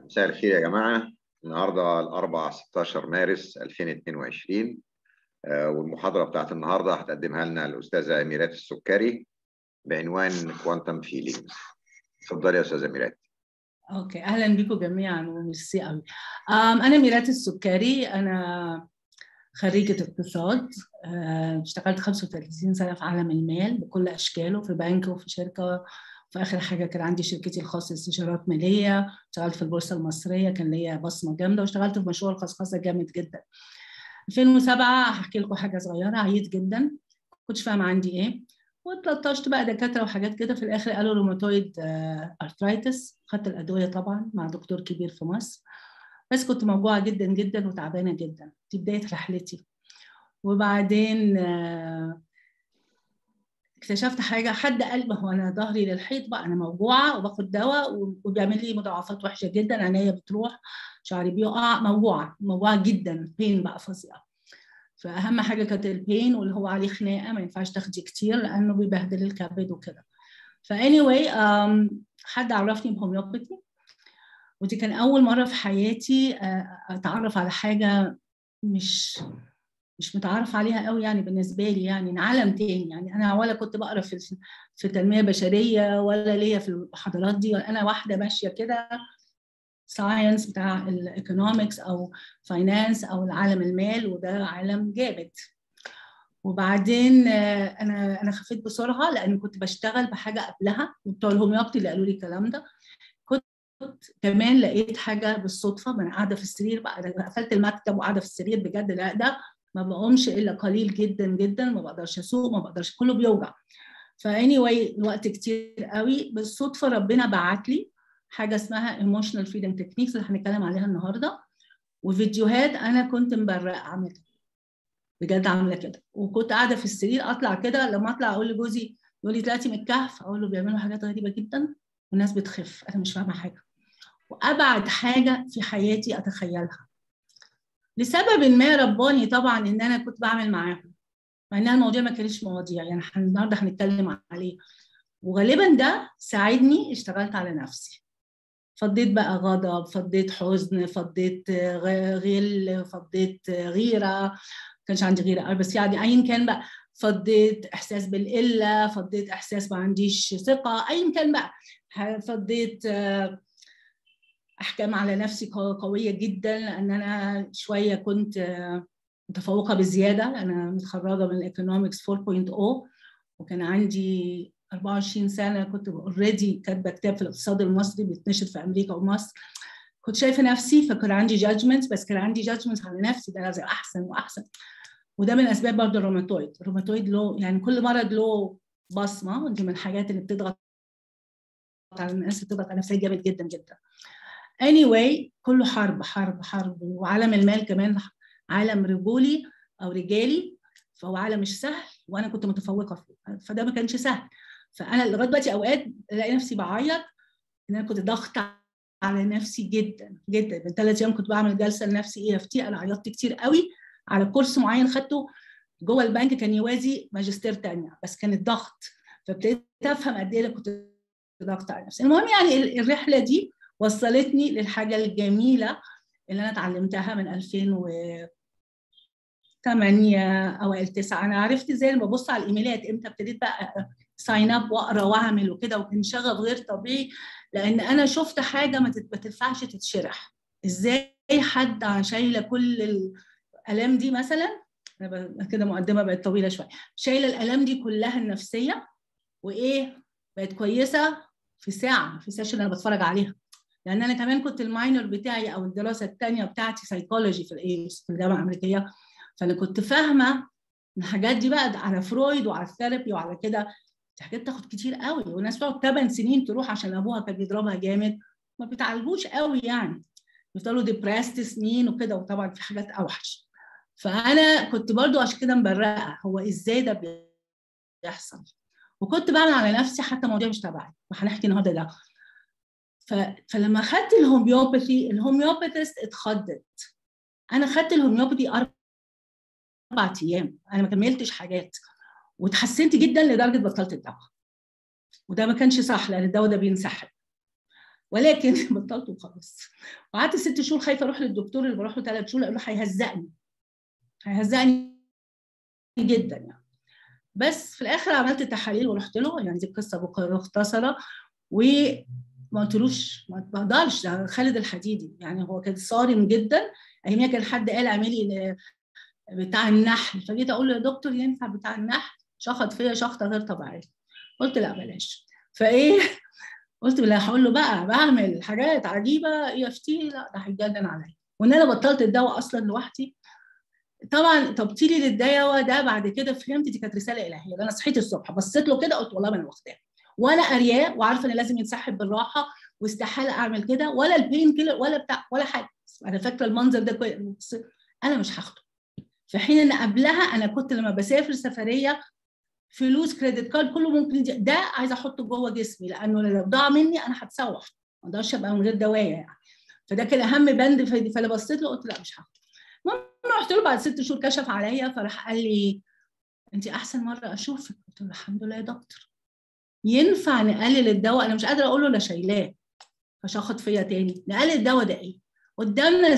مساء الخير يا جماعة النهاردة الأربعاء 16 مارس 2022 آه، والمحاضرة بتاعت النهاردة هتقدمها لنا الأستاذة أميرات السكري بعنوان كوانتم فيلينجز اتفضلي يا أستاذة أميرات اوكي اهلا بكم جميعا وميرسي قوي أم، انا ميرات السكري انا خريجه اقتصاد أه، اشتغلت 35 سنه في عالم المال بكل اشكاله في بنك وفي شركه في اخر حاجه كان عندي شركتي الخاصه استشارات ماليه اشتغلت في البورصه المصريه كان ليا بصمه جامده واشتغلت في مشروع الخصخصه جامد جدا 2007 هحكي لكم حاجه صغيره عييت جدا كنتش فاهمه عندي ايه واتلطشت بقى دكاتره وحاجات كده في الاخر قالوا روماتويد ارثرايتس خدت الادويه طبعا مع دكتور كبير في مصر بس كنت موجوعه جدا جدا وتعبانه جدا دي بدايه رحلتي وبعدين آه، اكتشفت حاجه حد قال ما هو انا ظهري للحيط بقى انا موجوعه وباخد دواء وبيعمل لي مضاعفات وحشه جدا عينيا بتروح شعري بيقع موجوعه موجوعه جدا بين بقى فظيعه فاهم حاجه كانت البين واللي هو عليه خناقه ما ينفعش تاخدي كتير لانه بيبهدل الكبد وكده فاني واي حد عرفني بهوميوباثي ودي كان اول مره في حياتي آه، اتعرف على حاجه مش مش متعرف عليها قوي يعني بالنسبه لي يعني عالم تاني يعني انا ولا كنت بقرا في في تنميه بشريه ولا ليا في المحاضرات دي ولا انا واحده ماشيه كده ساينس بتاع الايكونومكس او فاينانس او العالم المال وده عالم جامد وبعدين آه، انا انا خفيت بسرعه لان كنت بشتغل بحاجه قبلها وبتوع الهوميوباتي اللي قالوا لي الكلام ده كنت كمان لقيت حاجه بالصدفه ما انا قاعده في السرير بقى أنا قفلت المكتب وقاعده في السرير بجد لا ده ما بقومش الا قليل جدا جدا ما بقدرش اسوق ما بقدرش كله بيوجع فاني واي الوقت كتير قوي بالصدفه ربنا بعت لي حاجه اسمها ايموشنال فريدم تكنيكس اللي هنتكلم عليها النهارده وفيديوهات انا كنت مبرقه عاملها بجد عامله كده وكنت قاعده في السرير اطلع كده لما اطلع اقول لجوزي يقول لي طلعتي من الكهف اقول له بيعملوا حاجات غريبه جدا والناس بتخف انا مش فاهمه حاجه وابعد حاجه في حياتي اتخيلها لسبب ما رباني طبعا ان انا كنت بعمل معاهم مع انها المواضيع ما كانتش مواضيع يعني إحنا النهارده هنتكلم عليه وغالبا ده ساعدني اشتغلت على نفسي فضيت بقى غضب فضيت حزن فضيت غ- غل فضيت غيره ما كانش عندي غيره بس يعني ايا كان بقى فضيت احساس بالقله فضيت احساس ما عنديش ثقه ايا كان بقى فضيت آه، احكام على نفسي قو- قويه جدا لان انا شويه كنت آه، متفوقه بزياده انا متخرجه من الايكونومكس 4.0 وكان عندي 24 سنه كنت اوريدي كاتبه كتاب في الاقتصاد المصري بيتنشر في امريكا ومصر كنت شايفه نفسي فكان عندي جادجمنتس بس كان عندي جادجمنتس على نفسي ده لازم احسن واحسن وده من اسباب برضه الروماتويد الروماتويد له يعني كل مرض له بصمه ودي من الحاجات اللي بتضغط على الناس بتضغط على نفسها جامد جدا جدا anyway كله حرب حرب حرب وعالم المال كمان عالم رجولي او رجالي فهو عالم مش سهل وانا كنت متفوقه فيه فده ما كانش سهل فانا لغايه دلوقتي اوقات الاقي نفسي بعيط ان انا كنت ضاغطه على نفسي جدا جدا من ثلاث ايام كنت بعمل جلسه لنفسي اي اف تي انا عيطت كتير قوي على كورس معين خدته جوه البنك كان يوازي ماجستير تانية بس كان الضغط فابتديت افهم قد ايه أنا كنت ضغط على نفسي المهم يعني ال- الرحله دي وصلتني للحاجه الجميله اللي انا اتعلمتها من 2008 اوائل 9 انا عرفت ازاي لما ببص على الايميلات امتى ابتديت بقى ساين اب واقرا واعمل وكده وكان شغف غير طبيعي لان انا شفت حاجه ما تت- ما تنفعش تتشرح ازاي حد شايله كل الالام دي مثلا انا ب- كده مقدمه بقت طويله شويه شايله الالام دي كلها النفسيه وايه بقت كويسه في ساعه في سيشن انا بتفرج عليها لان انا كمان كنت الماينر بتاعي او الدراسه الثانيه بتاعتي سايكولوجي في الايس في الجامعه الامريكيه فانا كنت فاهمه الحاجات دي بقى على فرويد وعلى الثيرابي وعلى كده دي حاجات تاخد كتير قوي والناس بتقعد 8 سنين تروح عشان ابوها كان بيضربها جامد ما بيتعالجوش قوي يعني بيفضلوا ديبرست سنين وكده وطبعا في حاجات اوحش فانا كنت برضو عشان كده مبرقه هو ازاي ده بيحصل وكنت بعمل على نفسي حتى مواضيع مش تبعي وهنحكي النهارده ده ف... فلما خدت الهوميوباثي الهوميوباثيست اتخضت انا خدت الهوميوباثي اربع ايام انا ما كملتش حاجات وتحسنت جدا لدرجه بطلت الدواء وده ما كانش صح لان الدواء ده بينسحب ولكن بطلت وخلاص وقعدت ست شهور خايفه اروح للدكتور اللي بروح له ثلاث شهور اقول له هيهزقني هيهزقني جدا يعني بس في الاخر عملت تحاليل ورحت له يعني دي قصه مختصره وما قلتلوش ما بقدرش خالد الحديدي يعني هو كان صارم جدا اياميها كان حد قال اعملي بتاع النحل فجيت اقول له يا دكتور ينفع بتاع النحل شخط فيا شخطه غير طبيعيه قلت لا بلاش فايه قلت لا هقول له بقى بعمل حاجات عجيبه اي اف تي لا ده هيتجنن عليا وان انا بطلت الدواء اصلا لوحدي طبعا تبطيلي للدواء ده بعد كده فهمت دي كانت رساله الهيه انا صحيت الصبح بصيت له كده قلت والله ما انا واخداه ولا قارياه وعارفه ان لازم يتسحب بالراحه واستحاله اعمل كده ولا البين كيلر ولا بتاع ولا حاجه انا فاكره المنظر ده كويس انا مش هاخده في حين ان قبلها انا كنت لما بسافر سفريه فلوس كريدت كارد كله ممكن دي. ده عايزه احطه جوه جسمي لانه لو ضاع مني انا هتسوح ما اقدرش ابقى من غير دوايه يعني فده كان اهم بند فانا بصيت له قلت لا مش هاخده المهم رحت له بعد ست شهور كشف عليا فراح قال لي انت احسن مره اشوفك قلت له الحمد لله يا دكتور ينفع نقلل الدواء انا مش قادره اقول له لا شايلاه فشخط فيا تاني نقلل الدواء ده ايه قدامنا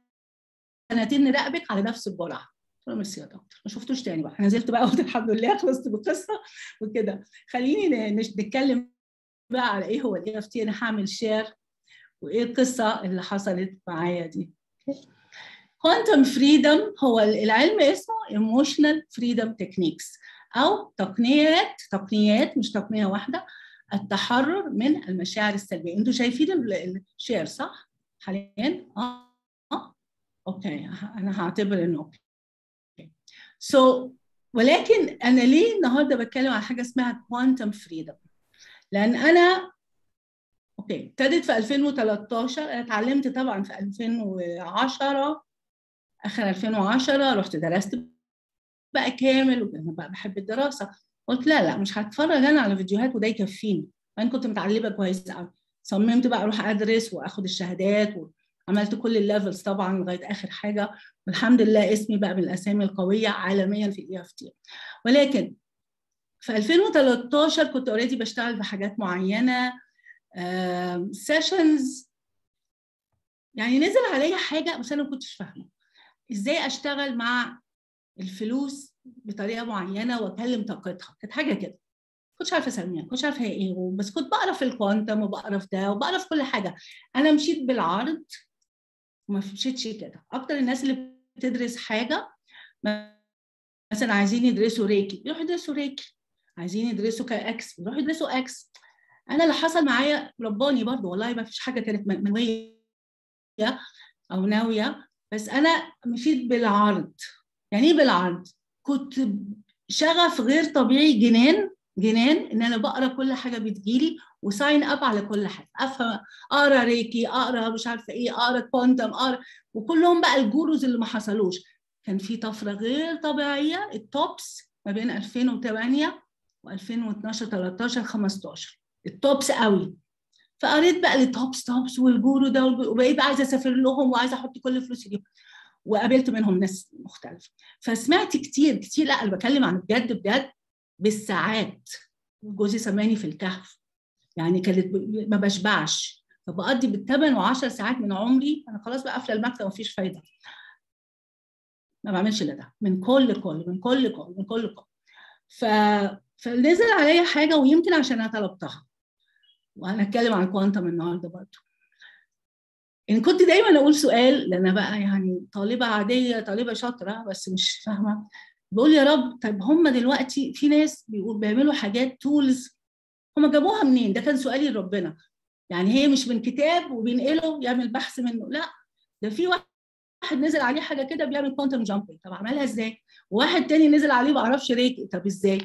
سنتين نراقبك على نفس الجرعه قلت له ميرسي يا دكتور ما شفتوش تاني بقى نزلت بقى قلت الحمد لله خلصت بالقصه وكده خليني نتكلم بقى على ايه هو الاي اف تي انا هعمل شير وايه القصه اللي حصلت معايا دي كوانتم فريدم هو العلم اسمه ايموشنال فريدم تكنيكس او تقنيات تقنيات مش تقنيه واحده التحرر من المشاعر السلبيه انتوا شايفين الشير صح حاليا اه اه اوكي انا هعتبر انه اوكي سو so, ولكن انا ليه النهارده بتكلم عن حاجه اسمها كوانتم فريدم لان انا اوكي ابتدت في 2013 انا اتعلمت طبعا في 2010 اخر 2010 رحت درست بقى كامل وانا بقى بحب الدراسه قلت لا لا مش هتفرج انا على فيديوهات وده يكفيني انا كنت متعلمه كويس قوي صممت بقى اروح ادرس واخد الشهادات وعملت كل الليفلز طبعا لغايه اخر حاجه والحمد لله اسمي بقى من الاسامي القويه عالميا في الاي اف تي ولكن في 2013 كنت اوريدي بشتغل في حاجات معينه سيشنز يعني نزل عليا حاجه بس انا ما كنتش فاهمه ازاي اشتغل مع الفلوس بطريقه معينه واكلم طاقتها كانت حاجه كده كنتش عارفه اسميها كنتش عارفه هي ايه بس كنت بقرا في الكوانتم وبقرا في ده وبقرا في كل حاجه انا مشيت بالعرض وما مشيتش كده اكتر الناس اللي بتدرس حاجه مثلا عايزين يدرسوا ريكي يروحوا يدرسوا ريكي عايزين يدرسوا كاكس يروحوا يدرسوا اكس انا اللي حصل معايا رباني برضو والله ما فيش حاجه كانت منويه او ناويه بس انا مشيت بالعرض يعني ايه بالعرض كنت شغف غير طبيعي جنان جنان ان انا بقرا كل حاجه بتجيلي وساين اب على كل حاجه افهم اقرا ريكي اقرا مش عارفه ايه اقرا كوانتم اقرا وكلهم بقى الجوروز اللي ما حصلوش كان في طفره غير طبيعيه التوبس ما بين 2008 و2012 13 15 التوبس قوي فقريت بقى التوبس توبس والجورو ده وبقيت عايزه اسافر لهم وعايزه احط كل فلوسي دي وقابلت منهم ناس مختلفه فسمعت كتير كتير لا انا بتكلم عن بجد بجد بالساعات جوزي سماني في الكهف يعني كانت ما بشبعش فبقضي بالثمان وعشر ساعات من عمري انا خلاص بقى قافله المكتب مفيش فايده ما بعملش الا ده من كل كل من كل كل من كل كل ف... فنزل عليا حاجه ويمكن عشان انا طلبتها وانا اتكلم عن كوانتم النهارده برضه يعني كنت دايما اقول سؤال لان بقى يعني طالبه عاديه طالبه شاطره بس مش فاهمه بقول يا رب طب هم دلوقتي في ناس بيقول بيعملوا حاجات تولز هم جابوها منين؟ ده كان سؤالي لربنا يعني هي مش من كتاب وبينقله يعمل بحث منه لا ده في واحد نزل عليه حاجه كده بيعمل كوانتم جامبنج طب عملها ازاي؟ وواحد تاني نزل عليه ما اعرفش ريكي طب ازاي؟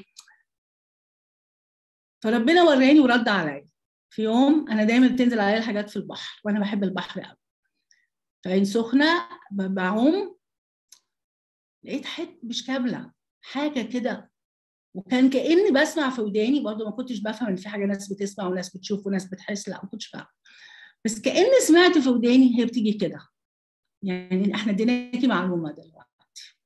فربنا وراني ورد عليا في يوم انا دايما بتنزل عليا الحاجات في البحر وانا بحب البحر قوي في عين سخنه بعوم لقيت حته مش كامله حاجه كده وكان كاني بسمع في وداني برضه ما كنتش بفهم ان في حاجه ناس بتسمع وناس بتشوف وناس بتحس لا ما كنتش فاهم بس كاني سمعت في وداني هي بتيجي كده يعني احنا اديناكي معلومه دلوقتي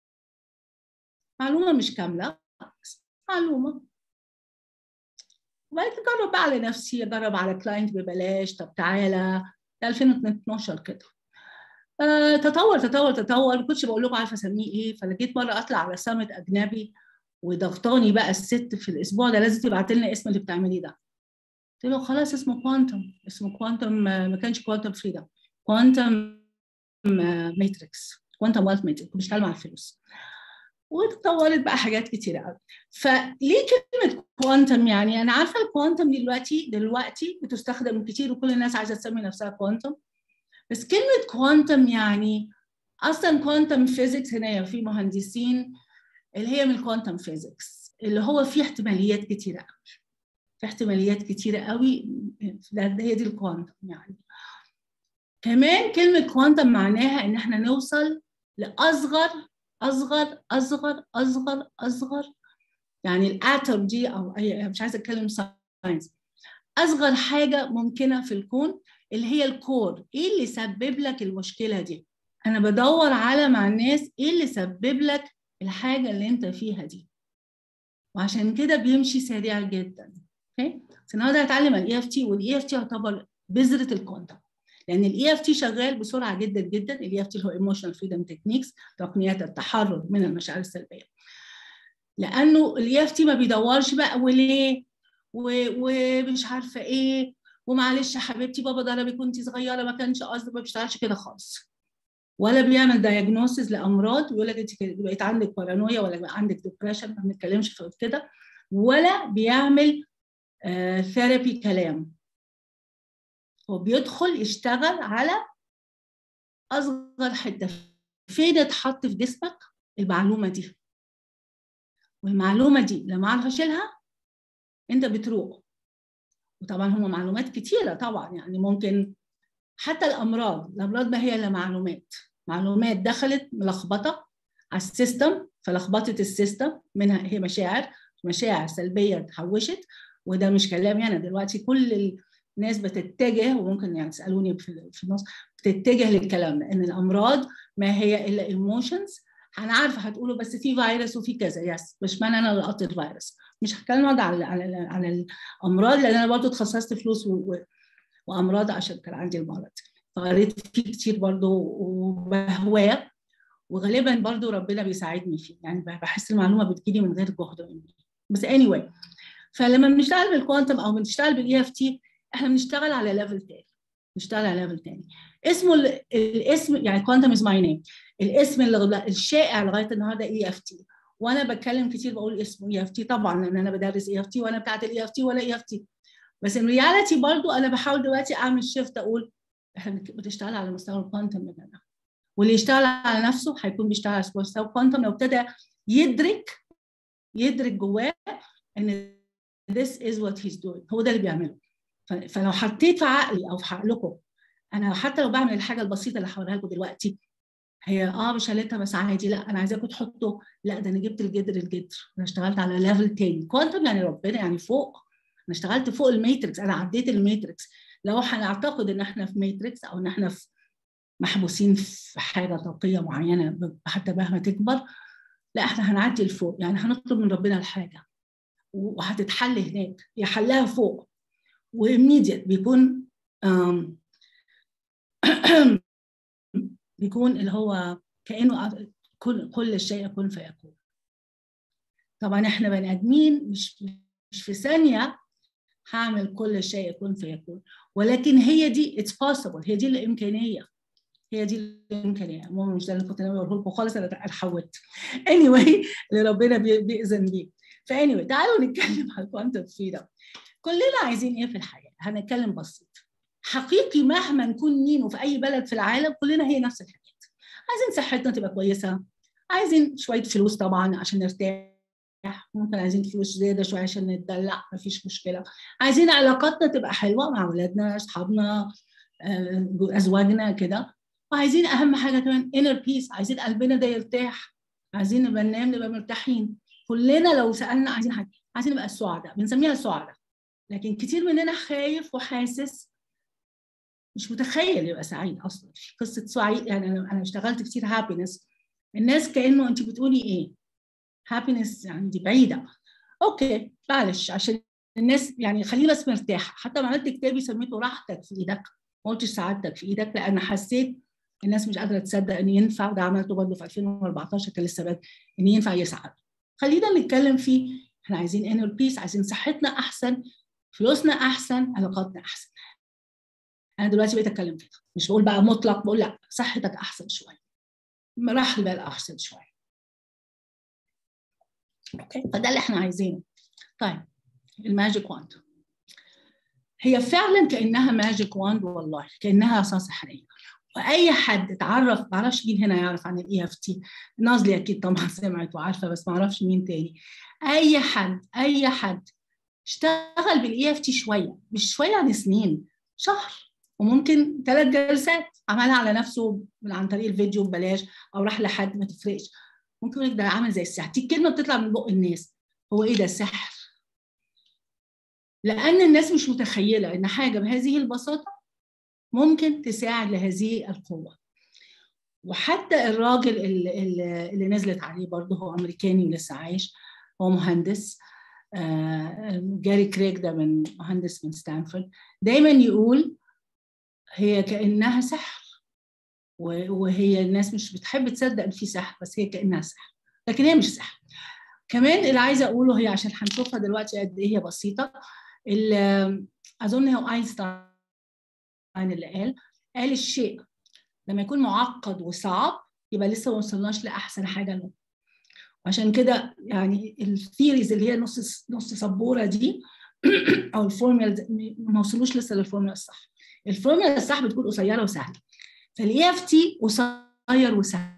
معلومه مش كامله بس معلومه وبعد كده اجرب بقى على نفسي اجرب على كلاينت ببلاش طب تعالى ده 2012 كده آه تطور تطور تطور ما كنتش بقول لكم عارفه اسميه ايه فلقيت مره اطلع على سامت اجنبي وضغطاني بقى الست في الاسبوع ده لازم تبعت لنا اسم اللي بتعمليه ده قلت له خلاص اسمه كوانتم اسمه كوانتم ما كانش كوانتم فريدم كوانتم ماتريكس كوانتم ويلث ماتريكس بيشتغل مع الفلوس وتطورت بقى حاجات كتيرة قوي فليه كلمة كوانتم يعني أنا عارفة الكوانتم دلوقتي دلوقتي بتستخدم كتير وكل الناس عايزة تسمي نفسها كوانتم بس كلمة كوانتم يعني أصلا كوانتم فيزيكس هنا في مهندسين اللي هي من الكوانتم فيزيكس اللي هو فيه احتماليات كتيرة قوي في احتماليات كتيرة قوي هي دي الكوانتم يعني كمان كلمة كوانتم معناها إن احنا نوصل لأصغر أصغر أصغر أصغر أصغر يعني الاتوم دي أو أي مش عايزة أتكلم ساينس أصغر حاجة ممكنة في الكون اللي هي الكور إيه اللي سبب لك المشكلة دي؟ أنا بدور على مع الناس إيه اللي سبب لك الحاجة اللي أنت فيها دي وعشان كده بيمشي سريع جدا اوكي بس النهارده هتعلم الاي اف تي والاي اف تي يعتبر بذره الكوانتم لان الاي اف تي شغال بسرعه جدا جدا الاي اف تي اللي هو ايموشنال فريدم تكنيكس تقنيات التحرر من المشاعر السلبيه لانه الاي اف تي ما بيدورش بقى وليه ومش عارفه ايه ومعلش يا حبيبتي بابا ضربك وانت صغيره ما كانش قصدي ما بيشتغلش كده خالص ولا بيعمل دايجنوسيس لامراض ويقول لك انت بقيت عندك بارانويا ولا بقى عندك ديبريشن ما بنتكلمش في كده ولا بيعمل ثيرابي uh, كلام هو بيدخل يشتغل على اصغر حته فين اتحط في جسمك المعلومه دي والمعلومه دي لما اعرف اشيلها انت بتروح وطبعا هم معلومات كتيره طبعا يعني ممكن حتى الامراض الامراض ما هي الا معلومات معلومات دخلت ملخبطه على السيستم فلخبطت السيستم منها هي مشاعر مشاعر سلبيه اتحوشت وده مش كلامي انا دلوقتي كل الناس بتتجه وممكن يعني تسالوني في النص بتتجه للكلام ده ان الامراض ما هي الا ايموشنز انا عارفه هتقولوا بس في فيروس وفي كذا يس مش معنى انا اللي قطت فيروس مش هتكلم على على على, على الامراض لان انا برضه اتخصصت فلوس و... و... وامراض عشان كان عندي المرض فقريت فيه كتير برضه وبهواه وغالبا برضه ربنا بيساعدني فيه يعني بحس المعلومه بتجيلي من غير جهد مني بس anyway فلما بنشتغل بالكوانتم او بنشتغل بالاي اف تي احنا بنشتغل على ليفل تاني بنشتغل على ليفل تاني اسمه الاسم يعني كوانتم از ماي نيم الاسم اللي الشائع لغايه النهارده اي اف تي وانا بتكلم كتير بقول اسمه اي اف تي طبعا لان انا بدرس اي اف تي وانا بتاعت الاي اف تي ولا اي اف تي بس الرياليتي برضو انا بحاول دلوقتي اعمل شيفت اقول احنا بتشتغل على مستوى الكوانتم مننا واللي يشتغل على نفسه هيكون بيشتغل على مستوى الكوانتم لو ابتدى يدرك يدرك جواه ان this is what he's doing هو ده اللي بيعمله فلو حطيت في عقلي او في عقلكم انا حتى لو بعمل الحاجه البسيطه اللي هوريها لكم دلوقتي هي اه مش شالتها بس عادي لا انا عايزاكم تحطوا لا ده انا جبت الجدر الجدر انا اشتغلت على ليفل تاني كوانتم يعني ربنا يعني فوق انا اشتغلت فوق الماتريكس انا عديت الماتريكس لو هنعتقد ان احنا في ماتريكس او ان احنا في محبوسين في حاجه طاقيه معينه حتى مهما تكبر لا احنا هنعدي لفوق يعني هنطلب من ربنا الحاجه وهتتحل هناك هي حلها فوق وإميديت بيكون بيكون اللي هو كانه كل كل شيء يكون فيكون طبعا احنا بني ادمين مش مش في ثانيه هعمل كل شيء يكون فيكون ولكن هي دي اتس possible هي دي الامكانيه هي دي الامكانيه المهم مش ده اللي كنت ناوي اقوله لكم خالص انا اتحولت anyway اللي ربنا بيأذن بيه فاني تعالوا نتكلم على الكوانتم فريدم كلنا عايزين ايه في الحياه هنتكلم بسيط حقيقي مهما نكون مين وفي اي بلد في العالم كلنا هي نفس الحاجات عايزين صحتنا تبقى كويسه عايزين شويه فلوس طبعا عشان نرتاح ممكن عايزين فلوس زياده شويه عشان نتدلع مفيش مشكله عايزين علاقاتنا تبقى حلوه مع اولادنا اصحابنا ازواجنا كده وعايزين اهم حاجه كمان انر بيس عايزين قلبنا ده يرتاح عايزين نبقى ننام نبقى مرتاحين كلنا لو سالنا عايزين حاجه عايزين نبقى السعداء بنسميها السعداء لكن كتير مننا خايف وحاسس مش متخيل يبقى سعيد اصلا قصه سعيد يعني انا اشتغلت كتير هابينس الناس كانه انت بتقولي ايه هابينس يعني دي بعيده اوكي معلش عشان الناس يعني خليني بس مرتاحه حتى لما عملت كتابي سميته راحتك في ايدك ما قلتش سعادتك في ايدك لان حسيت الناس مش قادره تصدق ان ينفع وده عملته برضه في 2014 كان لسه بدري ان ينفع يسعد خلينا نتكلم فيه احنا عايزين انر بيس عايزين صحتنا احسن فلوسنا احسن علاقاتنا احسن انا دلوقتي بقيت اتكلم كده مش بقول بقى مطلق بقول لا صحتك احسن شويه راح البال احسن شويه اوكي فده اللي احنا عايزينه طيب الماجيك واند هي فعلا كانها ماجيك واند والله كانها عصا سحريه واي حد اتعرف ما اعرفش مين هنا يعرف عن الاي اف تي نازلي اكيد طبعا سمعت وعارفه بس ما اعرفش مين تاني اي حد اي حد اشتغل بالاي اف تي شويه مش شويه يعني سنين شهر وممكن ثلاث جلسات عملها على نفسه عن طريق الفيديو ببلاش او راح لحد ما تفرقش ممكن يقول لك ده عامل زي السحر دي الكلمه بتطلع من بق الناس هو ايه ده السحر لان الناس مش متخيله ان حاجه بهذه البساطه ممكن تساعد لهذه القوه وحتى الراجل اللي, اللي نزلت عليه برضه هو امريكاني ولسه عايش هو مهندس جاري كريك ده من مهندس من ستانفورد دايما يقول هي كانها سحر وهي الناس مش بتحب تصدق ان في سحر بس هي كانها سحر لكن هي مش سحر كمان اللي عايزه اقوله هي عشان هنشوفها دلوقتي قد ايه هي بسيطه اظن هو اينشتاين اللي قال قال الشيء لما يكون معقد وصعب يبقى لسه ما وصلناش لاحسن حاجه له عشان كده يعني الثيريز اللي هي نص نص سبوره دي او الفورمولا ما وصلوش لسه للفورمولا الصح الفورمولا الصح بتكون قصيره وسهله فالاي اف تي قصير وسهل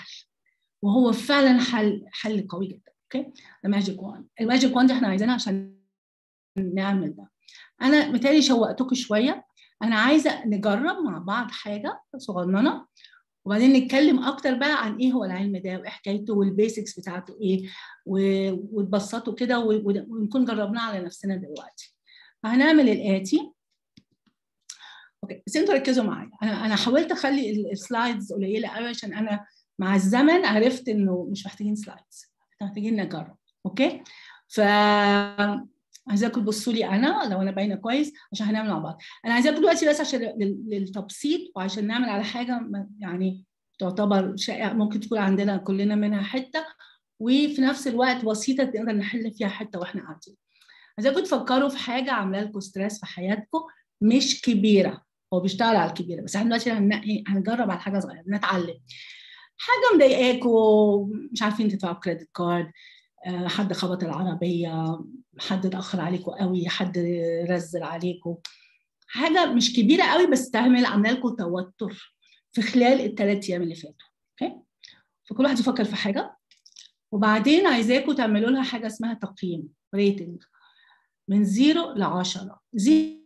وهو فعلا حل حل قوي جدا اوكي الماجيك وان الماجيك وان دي احنا عايزينها عشان نعمل ده انا متهيألي شوقتكم شويه انا عايزه نجرب مع بعض حاجه صغننه وبعدين نتكلم اكتر بقى عن ايه هو العلم ده وايه حكايته والبيسكس بتاعته ايه وتبسطوا كده ونكون جربناه على نفسنا دلوقتي فهنعمل الاتي اوكي بس انتوا ركزوا معايا انا انا حاولت اخلي السلايدز قليله قوي عشان انا مع الزمن عرفت انه مش محتاجين سلايدز محتاجين نجرب اوكي ف عايزاكم تبصوا لي انا لو انا باينه كويس عشان هنعمل مع بعض انا عايزاكم دلوقتي بس عشان للتبسيط وعشان نعمل على حاجه يعني تعتبر شائع ممكن تكون عندنا كلنا منها حته وفي نفس الوقت بسيطه نقدر نحل فيها حته واحنا قاعدين عايزاكم تفكروا في حاجه عامله لكم ستريس في حياتكم مش كبيره هو بيشتغل على الكبيره بس احنا دلوقتي هننقي هنجرب على حاجه صغيره نتعلم حاجه مضايقاكم مش عارفين تدفعوا كريدت كارد حد خبط العربيه حد اتاخر عليكم قوي حد رزل عليكم حاجه مش كبيره قوي بس تعمل عامله لكم توتر في خلال الثلاث ايام اللي فاتوا اوكي فكل واحد يفكر في حاجه وبعدين عايزاكم تعملوا لها حاجه اسمها تقييم ريتنج من زيرو ل 10 زيرو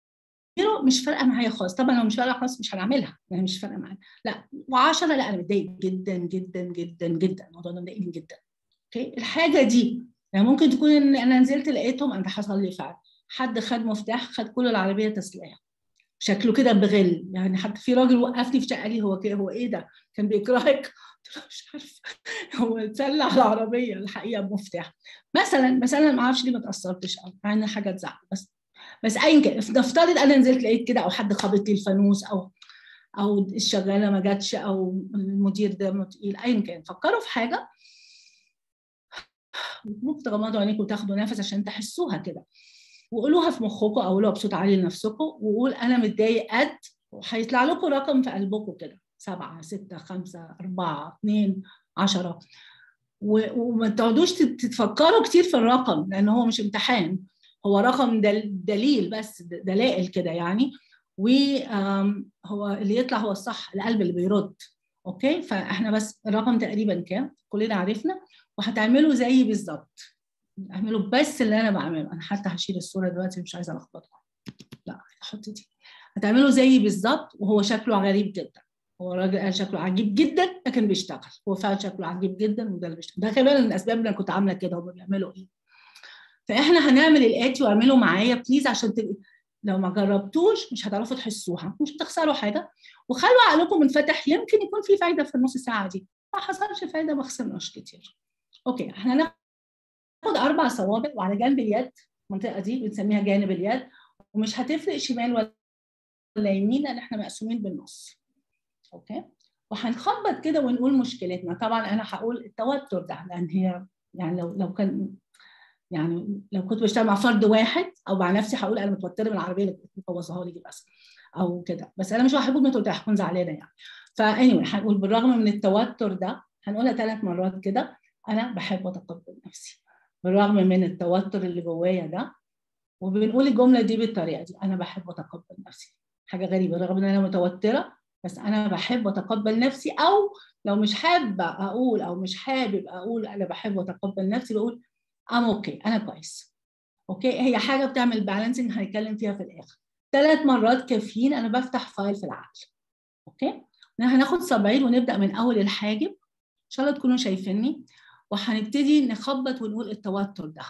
مش فارقه معايا خالص طبعا لو مش فارقه خالص مش هنعملها يعني مش فارقه معايا لا و10 لا انا متضايق جدا جدا جدا جدا الموضوع ده مضايقني جدا اوكي الحاجه دي يعني ممكن تكون ان انا نزلت لقيتهم انا حصل لي فعل حد خد مفتاح خد كل العربيه تسليح شكله كده بغل يعني حتى في راجل وقفني في شقه لي هو كده هو ايه ده كان بيكرهك قلت له مش عارفه هو اتسلى على العربيه الحقيقه بمفتاح مثلا مثلا ما اعرفش ليه ما اتاثرتش قوي مع ان حاجه تزعل بس بس ايا كان نفترض انا نزلت لقيت كده او حد خبط لي الفانوس او او الشغاله ما جاتش او المدير ده تقيل ايا كان فكروا في حاجه ممكن تغمضوا عينيكم وتاخدوا نفس عشان تحسوها كده وقولوها في مخكم او قولوها بصوت عالي لنفسكم وقول انا متضايق قد وهيطلع لكم رقم في قلبكم كده سبعة ستة خمسة أربعة اثنين عشرة وما تقعدوش تتفكروا كتير في الرقم لأن هو مش امتحان هو رقم دل دليل بس دلائل كده يعني وهو اللي يطلع هو الصح القلب اللي بيرد اوكي فاحنا بس الرقم تقريبا كام كلنا عرفنا وهتعملوا زيي بالظبط اعملوا بس اللي انا بعمله انا حتى هشيل الصوره دلوقتي مش عايزه الخبطكم لا احط دي هتعملوا زيي بالظبط وهو شكله غريب جدا هو راجل قال شكله عجيب جدا لكن بيشتغل هو فعلا شكله عجيب جدا وده اللي بيشتغل ده كمان من الاسباب اللي انا كنت عامله كده هم بيعملوا ايه فاحنا هنعمل الاتي واعملوا معايا بليز عشان تبقى لو ما جربتوش مش هتعرفوا تحسوها مش بتخسروا حاجه وخلوا عقلكم منفتح يمكن يكون في فايده في النص ساعه دي ما حصلش فايده ما خسرناش كتير اوكي احنا هناخد اربع صوابع وعلى جنب اليد المنطقه دي بنسميها جانب اليد ومش هتفرق شمال ولا يمين لان احنا مقسومين بالنص اوكي وهنخبط كده ونقول مشكلتنا طبعا انا هقول التوتر ده لان هي يعني لو لو كان يعني لو كنت بشتغل مع فرد واحد او مع نفسي هقول انا متوتره من العربيه اللي بوظها لي دي بس او كده بس انا مش هحب ما تقول هكون زعلانه يعني فاني هنقول بالرغم من التوتر ده هنقولها ثلاث مرات كده انا بحب اتقبل نفسي بالرغم من التوتر اللي جوايا ده وبنقول الجمله دي بالطريقه دي انا بحب اتقبل نفسي حاجه غريبه رغم ان انا متوتره بس انا بحب اتقبل نفسي او لو مش حابه اقول او مش حابب اقول انا بحب اتقبل نفسي بقول ام اوكي okay. انا كويس اوكي هي حاجه بتعمل بالانسنج هنتكلم فيها في الاخر ثلاث مرات كافيين انا بفتح فايل في العقل اوكي هناخد صبعين ونبدا من اول الحاجب ان شاء الله تكونوا شايفيني وهنبتدي نخبط ونقول التوتر ده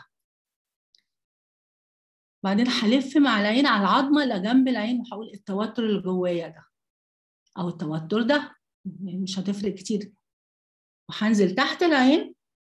بعدين هلف مع العين على العظمه اللي جنب العين وهقول التوتر اللي جوايا ده او التوتر ده مش هتفرق كتير وهنزل تحت العين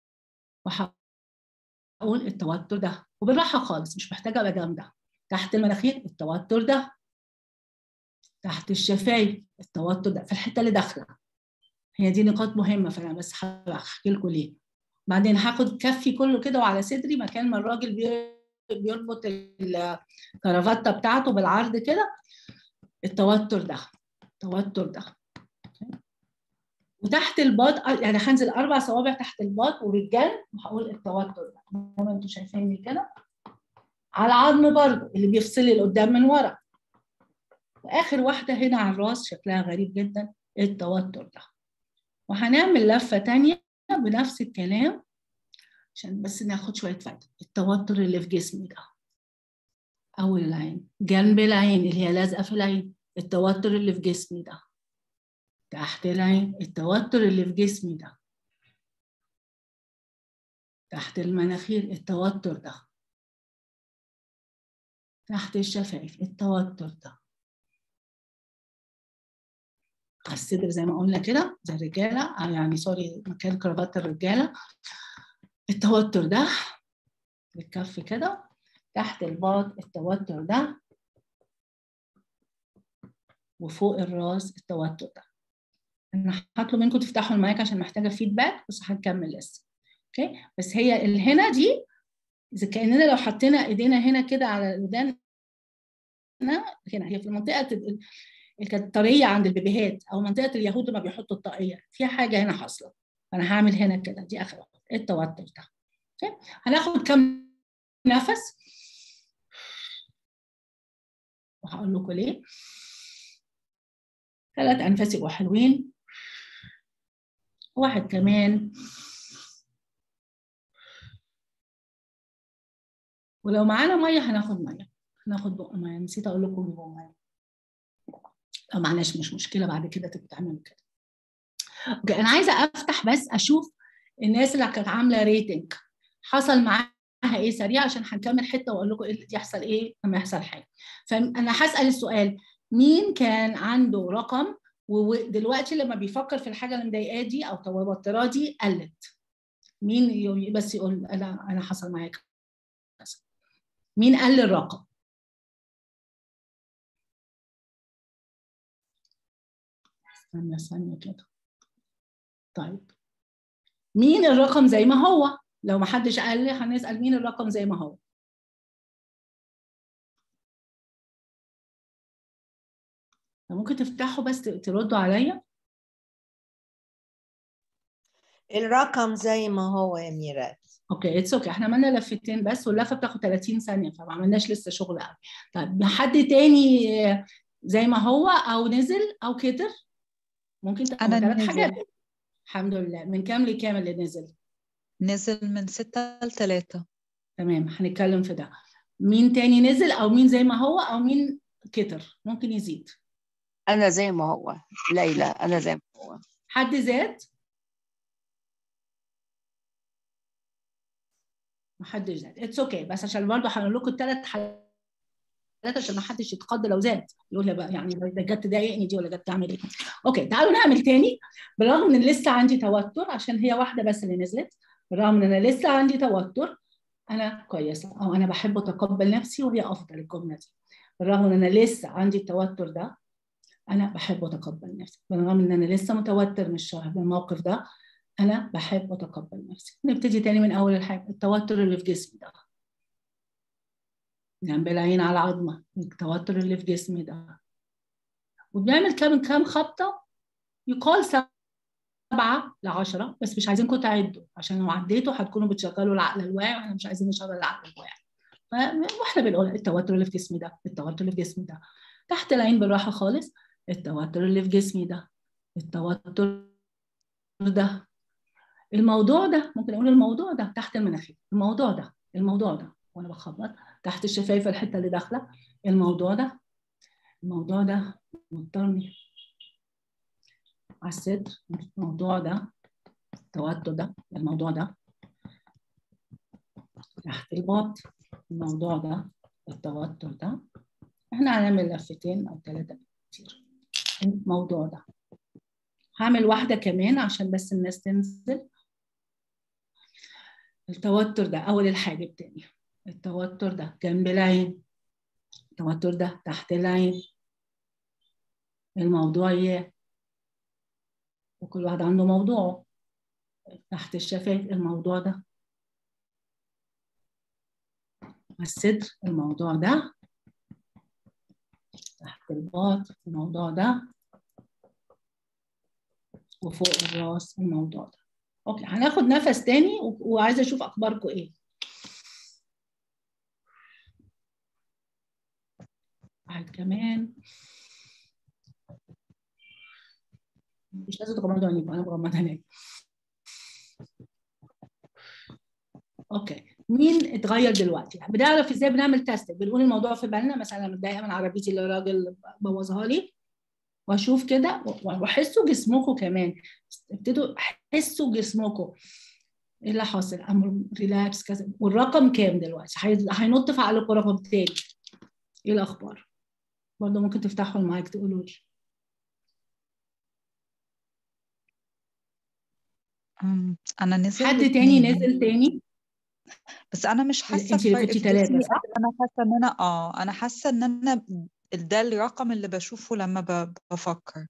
وهقول التوتر ده وبالراحه خالص مش محتاجه ابقى جامده تحت المناخير التوتر ده تحت الشفايف التوتر ده في الحته اللي داخله هي دي نقاط مهمه فانا بس هحكي لكم ليه بعدين هاخد كفي كله كده وعلى صدري مكان ما الراجل بيربط الكرافته بتاعته بالعرض كده التوتر ده التوتر ده وتحت الباط يعني هنزل اربع صوابع تحت الباط وبالجنب وهقول التوتر ده زي ما انتم شايفيني كده على العظم برضه اللي بيفصل لي لقدام من ورا واخر واحده هنا على الراس شكلها غريب جدا التوتر ده وهنعمل لفه تانية بنفس الكلام عشان بس ناخد شويه فايده التوتر اللي في جسمي ده اول العين جنب العين اللي هي لازقه في العين التوتر اللي في جسمي ده تحت العين التوتر اللي في جسمي ده تحت المناخير التوتر ده تحت الشفايف التوتر ده على الصدر زي ما قلنا كده زي الرجاله يعني سوري مكان كرافات الرجاله التوتر ده بالكف كده تحت الباط التوتر ده وفوق الراس التوتر ده انا هطلب منكم تفتحوا المايك عشان محتاجه فيدباك بس هنكمل لسه اوكي بس هي الهنا دي اذا كاننا لو حطينا ايدينا هنا كده على الودان هنا هنا هي في المنطقه اللي كانت طريه عند البيبيهات او منطقه اليهود لما بيحطوا الطاقيه في حاجه هنا حاصله فانا هعمل هنا كده دي اخر واحده التوتر ده اوكي هناخد كم نفس وهقول لكم ليه ثلاث انفاس يبقوا حلوين واحد كمان ولو معانا ميه هناخد ميه هناخد بق ميه نسيت اقول لكم جيبوا ميه لو معناش مش مشكله بعد كده تبقوا تعملوا كده اوكي انا عايزه افتح بس اشوف الناس اللي كانت عامله ريتنج حصل معاها ايه سريع عشان هنكمل حته واقول لكم ايه يحصل ايه لما يحصل حاجه فانا هسال السؤال مين كان عنده رقم ودلوقتي لما بيفكر في الحاجه اللي مضايقاه دي او توتراه دي قلت مين بس يقول انا انا حصل معايا كذا مين قال الرقم استنى ثانيه كده طيب مين الرقم زي ما هو لو ما حدش قال لي هنسال مين الرقم زي ما هو ممكن تفتحوا بس تردوا عليا الرقم زي ما هو يا ميرات اوكي اتس اوكي احنا عملنا لفتين بس واللفه بتاخد 30 ثانيه فما عملناش لسه شغل قوي طيب حد تاني زي ما هو او نزل او كتر ممكن انا ثلاث نزل. حاجات الحمد لله من كام لكام اللي نزل نزل من ستة لتلاتة تمام هنتكلم في ده مين تاني نزل او مين زي ما هو او مين كتر ممكن يزيد انا زي ما هو ليلى انا زي ما هو حد زاد محدش زاد اتس اوكي okay. بس عشان برضه هنقول لكم الثلاث حالات عشان ما حدش يتقضى لو زاد يقول لي بقى يعني ده جت تضايقني دي ولا جت تعمل ايه اوكي تعالوا نعمل تاني بالرغم ان لسه عندي توتر عشان هي واحده بس اللي نزلت بالرغم ان انا لسه عندي توتر انا كويسه او انا بحب اتقبل نفسي وهي افضل الجمله دي بالرغم ان انا لسه عندي التوتر ده انا بحب اتقبل نفسي بالرغم ان انا لسه متوتر من الشهر من الموقف ده انا بحب اتقبل نفسي نبتدي تاني من اول الحاجه التوتر اللي في جسمي ده جنب العين على العظمه التوتر اللي في جسمي ده وبنعمل كام كام خبطه يقال سبعة لعشرة بس مش عايزينكم تعدوا عشان لو عديتوا هتكونوا بتشغلوا العقل الواعي واحنا مش عايزين نشغل العقل الواعي واحنا بنقول التوتر اللي في جسمي ده التوتر اللي في جسمي ده تحت العين بالراحه خالص التوتر اللي في جسمي ده التوتر ده الموضوع ده ممكن اقول الموضوع ده تحت المناخير الموضوع ده الموضوع ده وانا بخبط تحت الشفايف الحته اللي داخله الموضوع ده الموضوع ده موترني على الصدر الموضوع ده التوتر ده الموضوع ده تحت الباط الموضوع ده التوتر ده احنا هنعمل لفتين او ثلاثة كتير الموضوع ده هعمل واحدة كمان عشان بس الناس تنزل التوتر ده أول الحاجة التانية التوتر ده جنب العين التوتر ده تحت العين الموضوع ايه وكل واحد عنده موضوعه تحت الشفايف الموضوع ده الصدر الموضوع ده تحت الباط الموضوع ده وفوق الراس الموضوع ده اوكي هناخد نفس تاني وعايزه اشوف اخباركم ايه واحد كمان مش لازم تغمضوا عينيكم انا بغمض عيني اوكي مين اتغير دلوقتي بنعرف ازاي بنعمل تيست بنقول الموضوع في بالنا مثلا انا متضايقه من عربيتي اللي الراجل بوظها لي واشوف كده واحسوا جسمكم كمان ابتدوا حسوا جسمكم ايه اللي حاصل امر ريلاكس كذا والرقم كام دلوقتي هينط في عقلكم رقم تاني ايه الاخبار برضه ممكن تفتحوا المايك تقولوا لي انا نزل حد تاني نزل تاني بس انا مش حاسه انت اللي كنتي ثلاثه صح؟ انا حاسه ان انا اه انا حاسه ان انا ده الرقم اللي بشوفه لما بفكر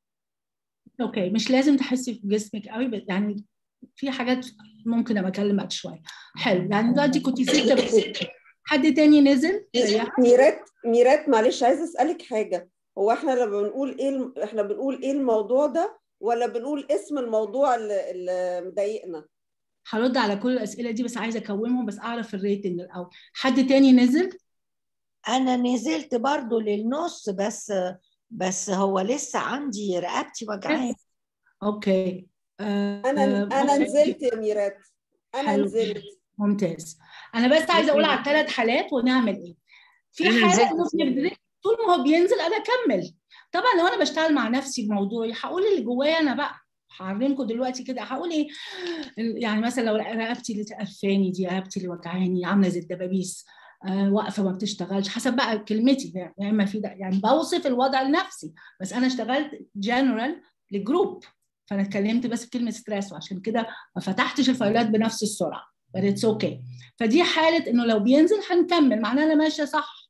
اوكي مش لازم تحسي في جسمك قوي يعني في حاجات ممكن ابقى اكلم بعد شويه حلو يعني دلوقتي كنت سته بس حد تاني نزل ميرات ميرات معلش عايزه اسالك حاجه هو احنا لما بنقول ايه احنا بنقول ايه الموضوع ده ولا بنقول اسم الموضوع اللي, اللي مضايقنا هرد على كل الاسئله دي بس عايزه اكومهم بس اعرف الريتنج الاول حد تاني نزل انا نزلت برضو للنص بس بس هو لسه عندي رقبتي وجعاني اوكي آه انا انا نزلت يا ميرات انا حلو. نزلت ممتاز انا بس عايزه اقول على الثلاث حالات ونعمل ايه في أنا حاله نزلت. انه بنبدأ- طول ما هو بينزل انا اكمل طبعا لو انا بشتغل مع نفسي بموضوعي هقول اللي جوايا انا بقى هعلمكم دلوقتي كده هقول ايه يعني مثلا لو رقبتي اللي قرفاني دي رقبتي اللي وجعاني عامله زي الدبابيس آه واقفه ما بتشتغلش حسب بقى كلمتي يعني يا اما في ده يعني بوصف الوضع لنفسي بس انا اشتغلت جنرال لجروب فانا اتكلمت بس بكلمه ستريس وعشان كده ما فتحتش الفايلات بنفس السرعه but it's okay فدي حاله انه لو بينزل هنكمل معناها انا ماشيه صح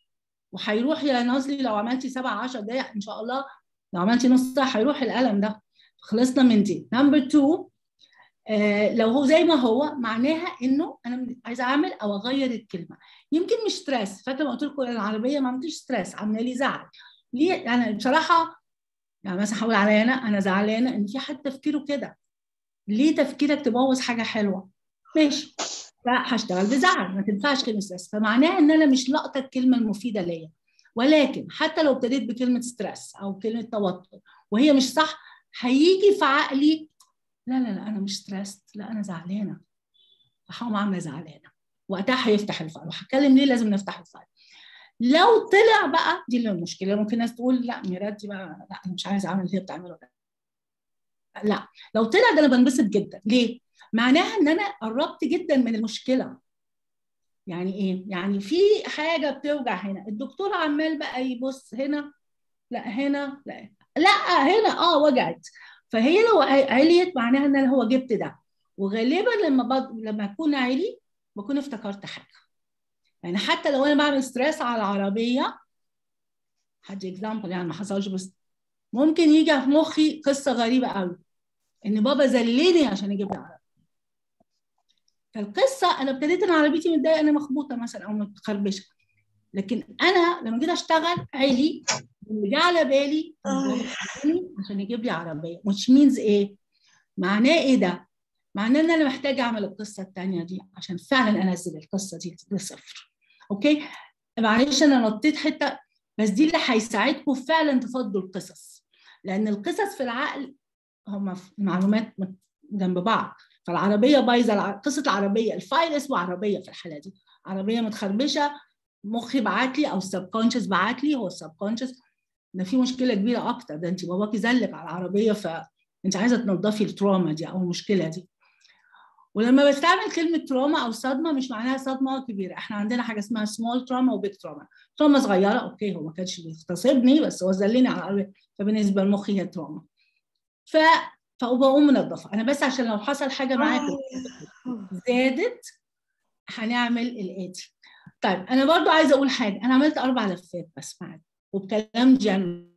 وهيروح يا نازلي لو عملتي 7 10 دقائق ان شاء الله لو عملتي نص ساعه هيروح الالم ده خلصنا من دي نمبر 2 آه لو هو زي ما هو معناها انه انا عايزه اعمل او اغير الكلمه يمكن مش ستريس فاكره ما قلت لكم العربيه ما عملتش ستريس عامله لي زعل ليه يعني بصراحه يعني مثلا هقول عليا انا انا زعلانه ان في حد تفكيره كده ليه تفكيرك تبوظ حاجه حلوه ماشي فهشتغل بزعل ما تنفعش كلمه ستريس فمعناها ان انا مش لاقطه الكلمه المفيده ليا ولكن حتى لو ابتديت بكلمه ستريس او كلمه توتر وهي مش صح هيجي في عقلي لا لا لا انا مش ستريس لا انا زعلانه هقوم عامله زعلانه وقتها هيفتح الفايل وهتكلم ليه لازم نفتح الفايل لو طلع بقى دي اللي المشكله ممكن ناس تقول لا ميرات دي بقى لا انا مش عايزه اعمل اللي هي بتعمله ده لا لو طلع ده انا بنبسط جدا ليه؟ معناها ان انا قربت جدا من المشكله يعني ايه؟ يعني في حاجه بتوجع هنا الدكتور عمال بقى يبص هنا لا هنا لا لا هنا اه وجعت فهي لو عليت معناها ان انا هو جبت ده وغالبا لما بض... لما اكون عالي بكون افتكرت حاجه يعني حتى لو انا بعمل ستريس على العربيه هدي اكزامبل يعني ما حصلش بس ممكن يجي في مخي قصه غريبه قوي ان بابا زلني عشان يجيب لي عربيه فالقصه انا ابتديت ان عربيتي متضايقه انا مخبوطه مثلا او متخربشه لكن انا لما جيت اشتغل عيلي اللي جه على بالي عشان يجيب لي عربيه which means ايه؟ معناه ايه ده؟ معناه ان انا محتاجه اعمل القصه الثانيه دي عشان فعلا انزل القصه دي لصفر اوكي؟ معلش انا نطيت حته بس دي اللي هيساعدكم فعلا تفضوا القصص لان القصص في العقل هم معلومات جنب بعض فالعربيه بايظه قصه العربيه الفايل اسمه عربيه في الحاله دي عربيه متخربشه مخي بعت لي او السبكونشس بعت لي هو السبكونشس ده في مشكله كبيره اكتر ده انت باباكي زلك على العربيه فانت عايزه تنظفي التروما دي او المشكله دي ولما بستعمل كلمه تروما او صدمه مش معناها صدمه كبيره احنا عندنا حاجه اسمها سمول تروما وبيج تروما تروما صغيره اوكي هو ما كانش بيغتصبني بس هو زلني على العربيه فبالنسبه لمخي هي تروما ف فبقوم منظفه انا بس عشان لو حصل حاجه معاكم زادت هنعمل الاتي طيب انا برضو عايزه اقول حاجه انا عملت اربع لفات بس معاك وبكلام جنرال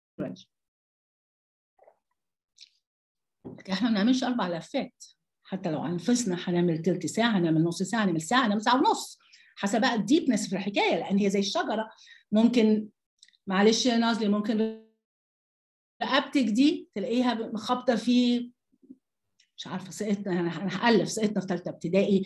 احنا ما بنعملش اربع لفات حتى لو انفسنا هنعمل تلت ساعه هنعمل نص ساعه هنعمل ساعه هنعمل ساعه ونص حسب بقى الديبنس في الحكايه لان هي زي الشجره ممكن معلش يا نازلي ممكن رقبتك دي تلاقيها خابطه في مش عارفه سقطنا انا هالف سقطنا في ثالثه ابتدائي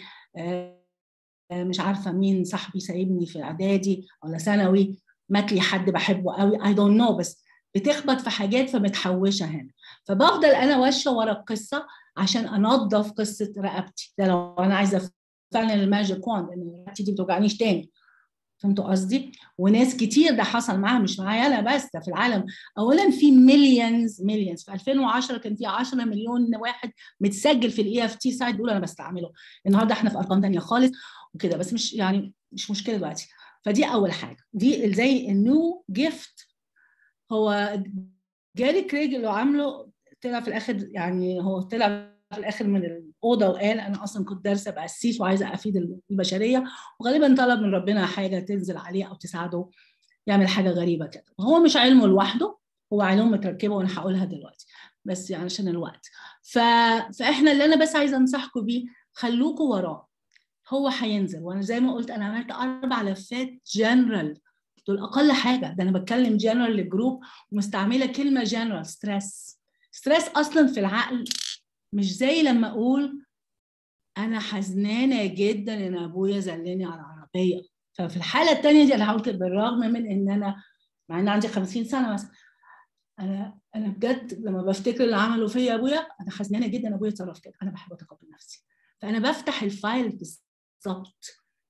مش عارفه مين صاحبي سايبني في اعدادي ولا ثانوي مات لي حد بحبه قوي اي دونت نو بس بتخبط في حاجات فمتحوشه هنا فبفضل انا ماشيه ورا القصه عشان انظف قصه رقبتي ده لو انا عايزه فعلا الماجيك وان لان رقبتي دي بتوجعنيش تاني فهمتوا قصدي؟ وناس كتير ده حصل معاها مش معايا انا بس ده في العالم اولا في مليونز مليونز في 2010 كان في 10 مليون واحد متسجل في الاي اف تي سايت بيقول انا بستعمله النهارده احنا في ارقام ثانيه خالص وكده بس مش يعني مش مشكله دلوقتي فدي اول حاجه دي زي النيو جيفت هو جاري كريج اللي عامله طلع في الاخر يعني هو طلع في الاخر من الاوضه وقال انا اصلا كنت دارسه باسيس وعايزه افيد البشريه وغالبا طلب من ربنا حاجه تنزل عليه او تساعده يعمل حاجه غريبه كده وهو مش علمه لوحده هو علوم متركبه وانا هقولها دلوقتي بس يعني عشان الوقت ف... فاحنا اللي انا بس عايزه انصحكم بيه خلوكوا وراه هو هينزل وانا زي ما قلت انا عملت اربع لفات جنرال دول اقل حاجه ده انا بتكلم جنرال للجروب ومستعمله كلمه جنرال ستريس ستريس اصلا في العقل مش زي لما اقول انا حزنانه جدا ان ابويا زلني على العربيه ففي الحاله الثانيه دي انا هقول كده بالرغم من ان انا مع ان عندي 50 سنه مثلا انا انا بجد لما بفتكر اللي عمله فيا ابويا انا حزنانه جدا ابويا اتصرف كده انا بحب اتقبل نفسي فانا بفتح الفايل بالظبط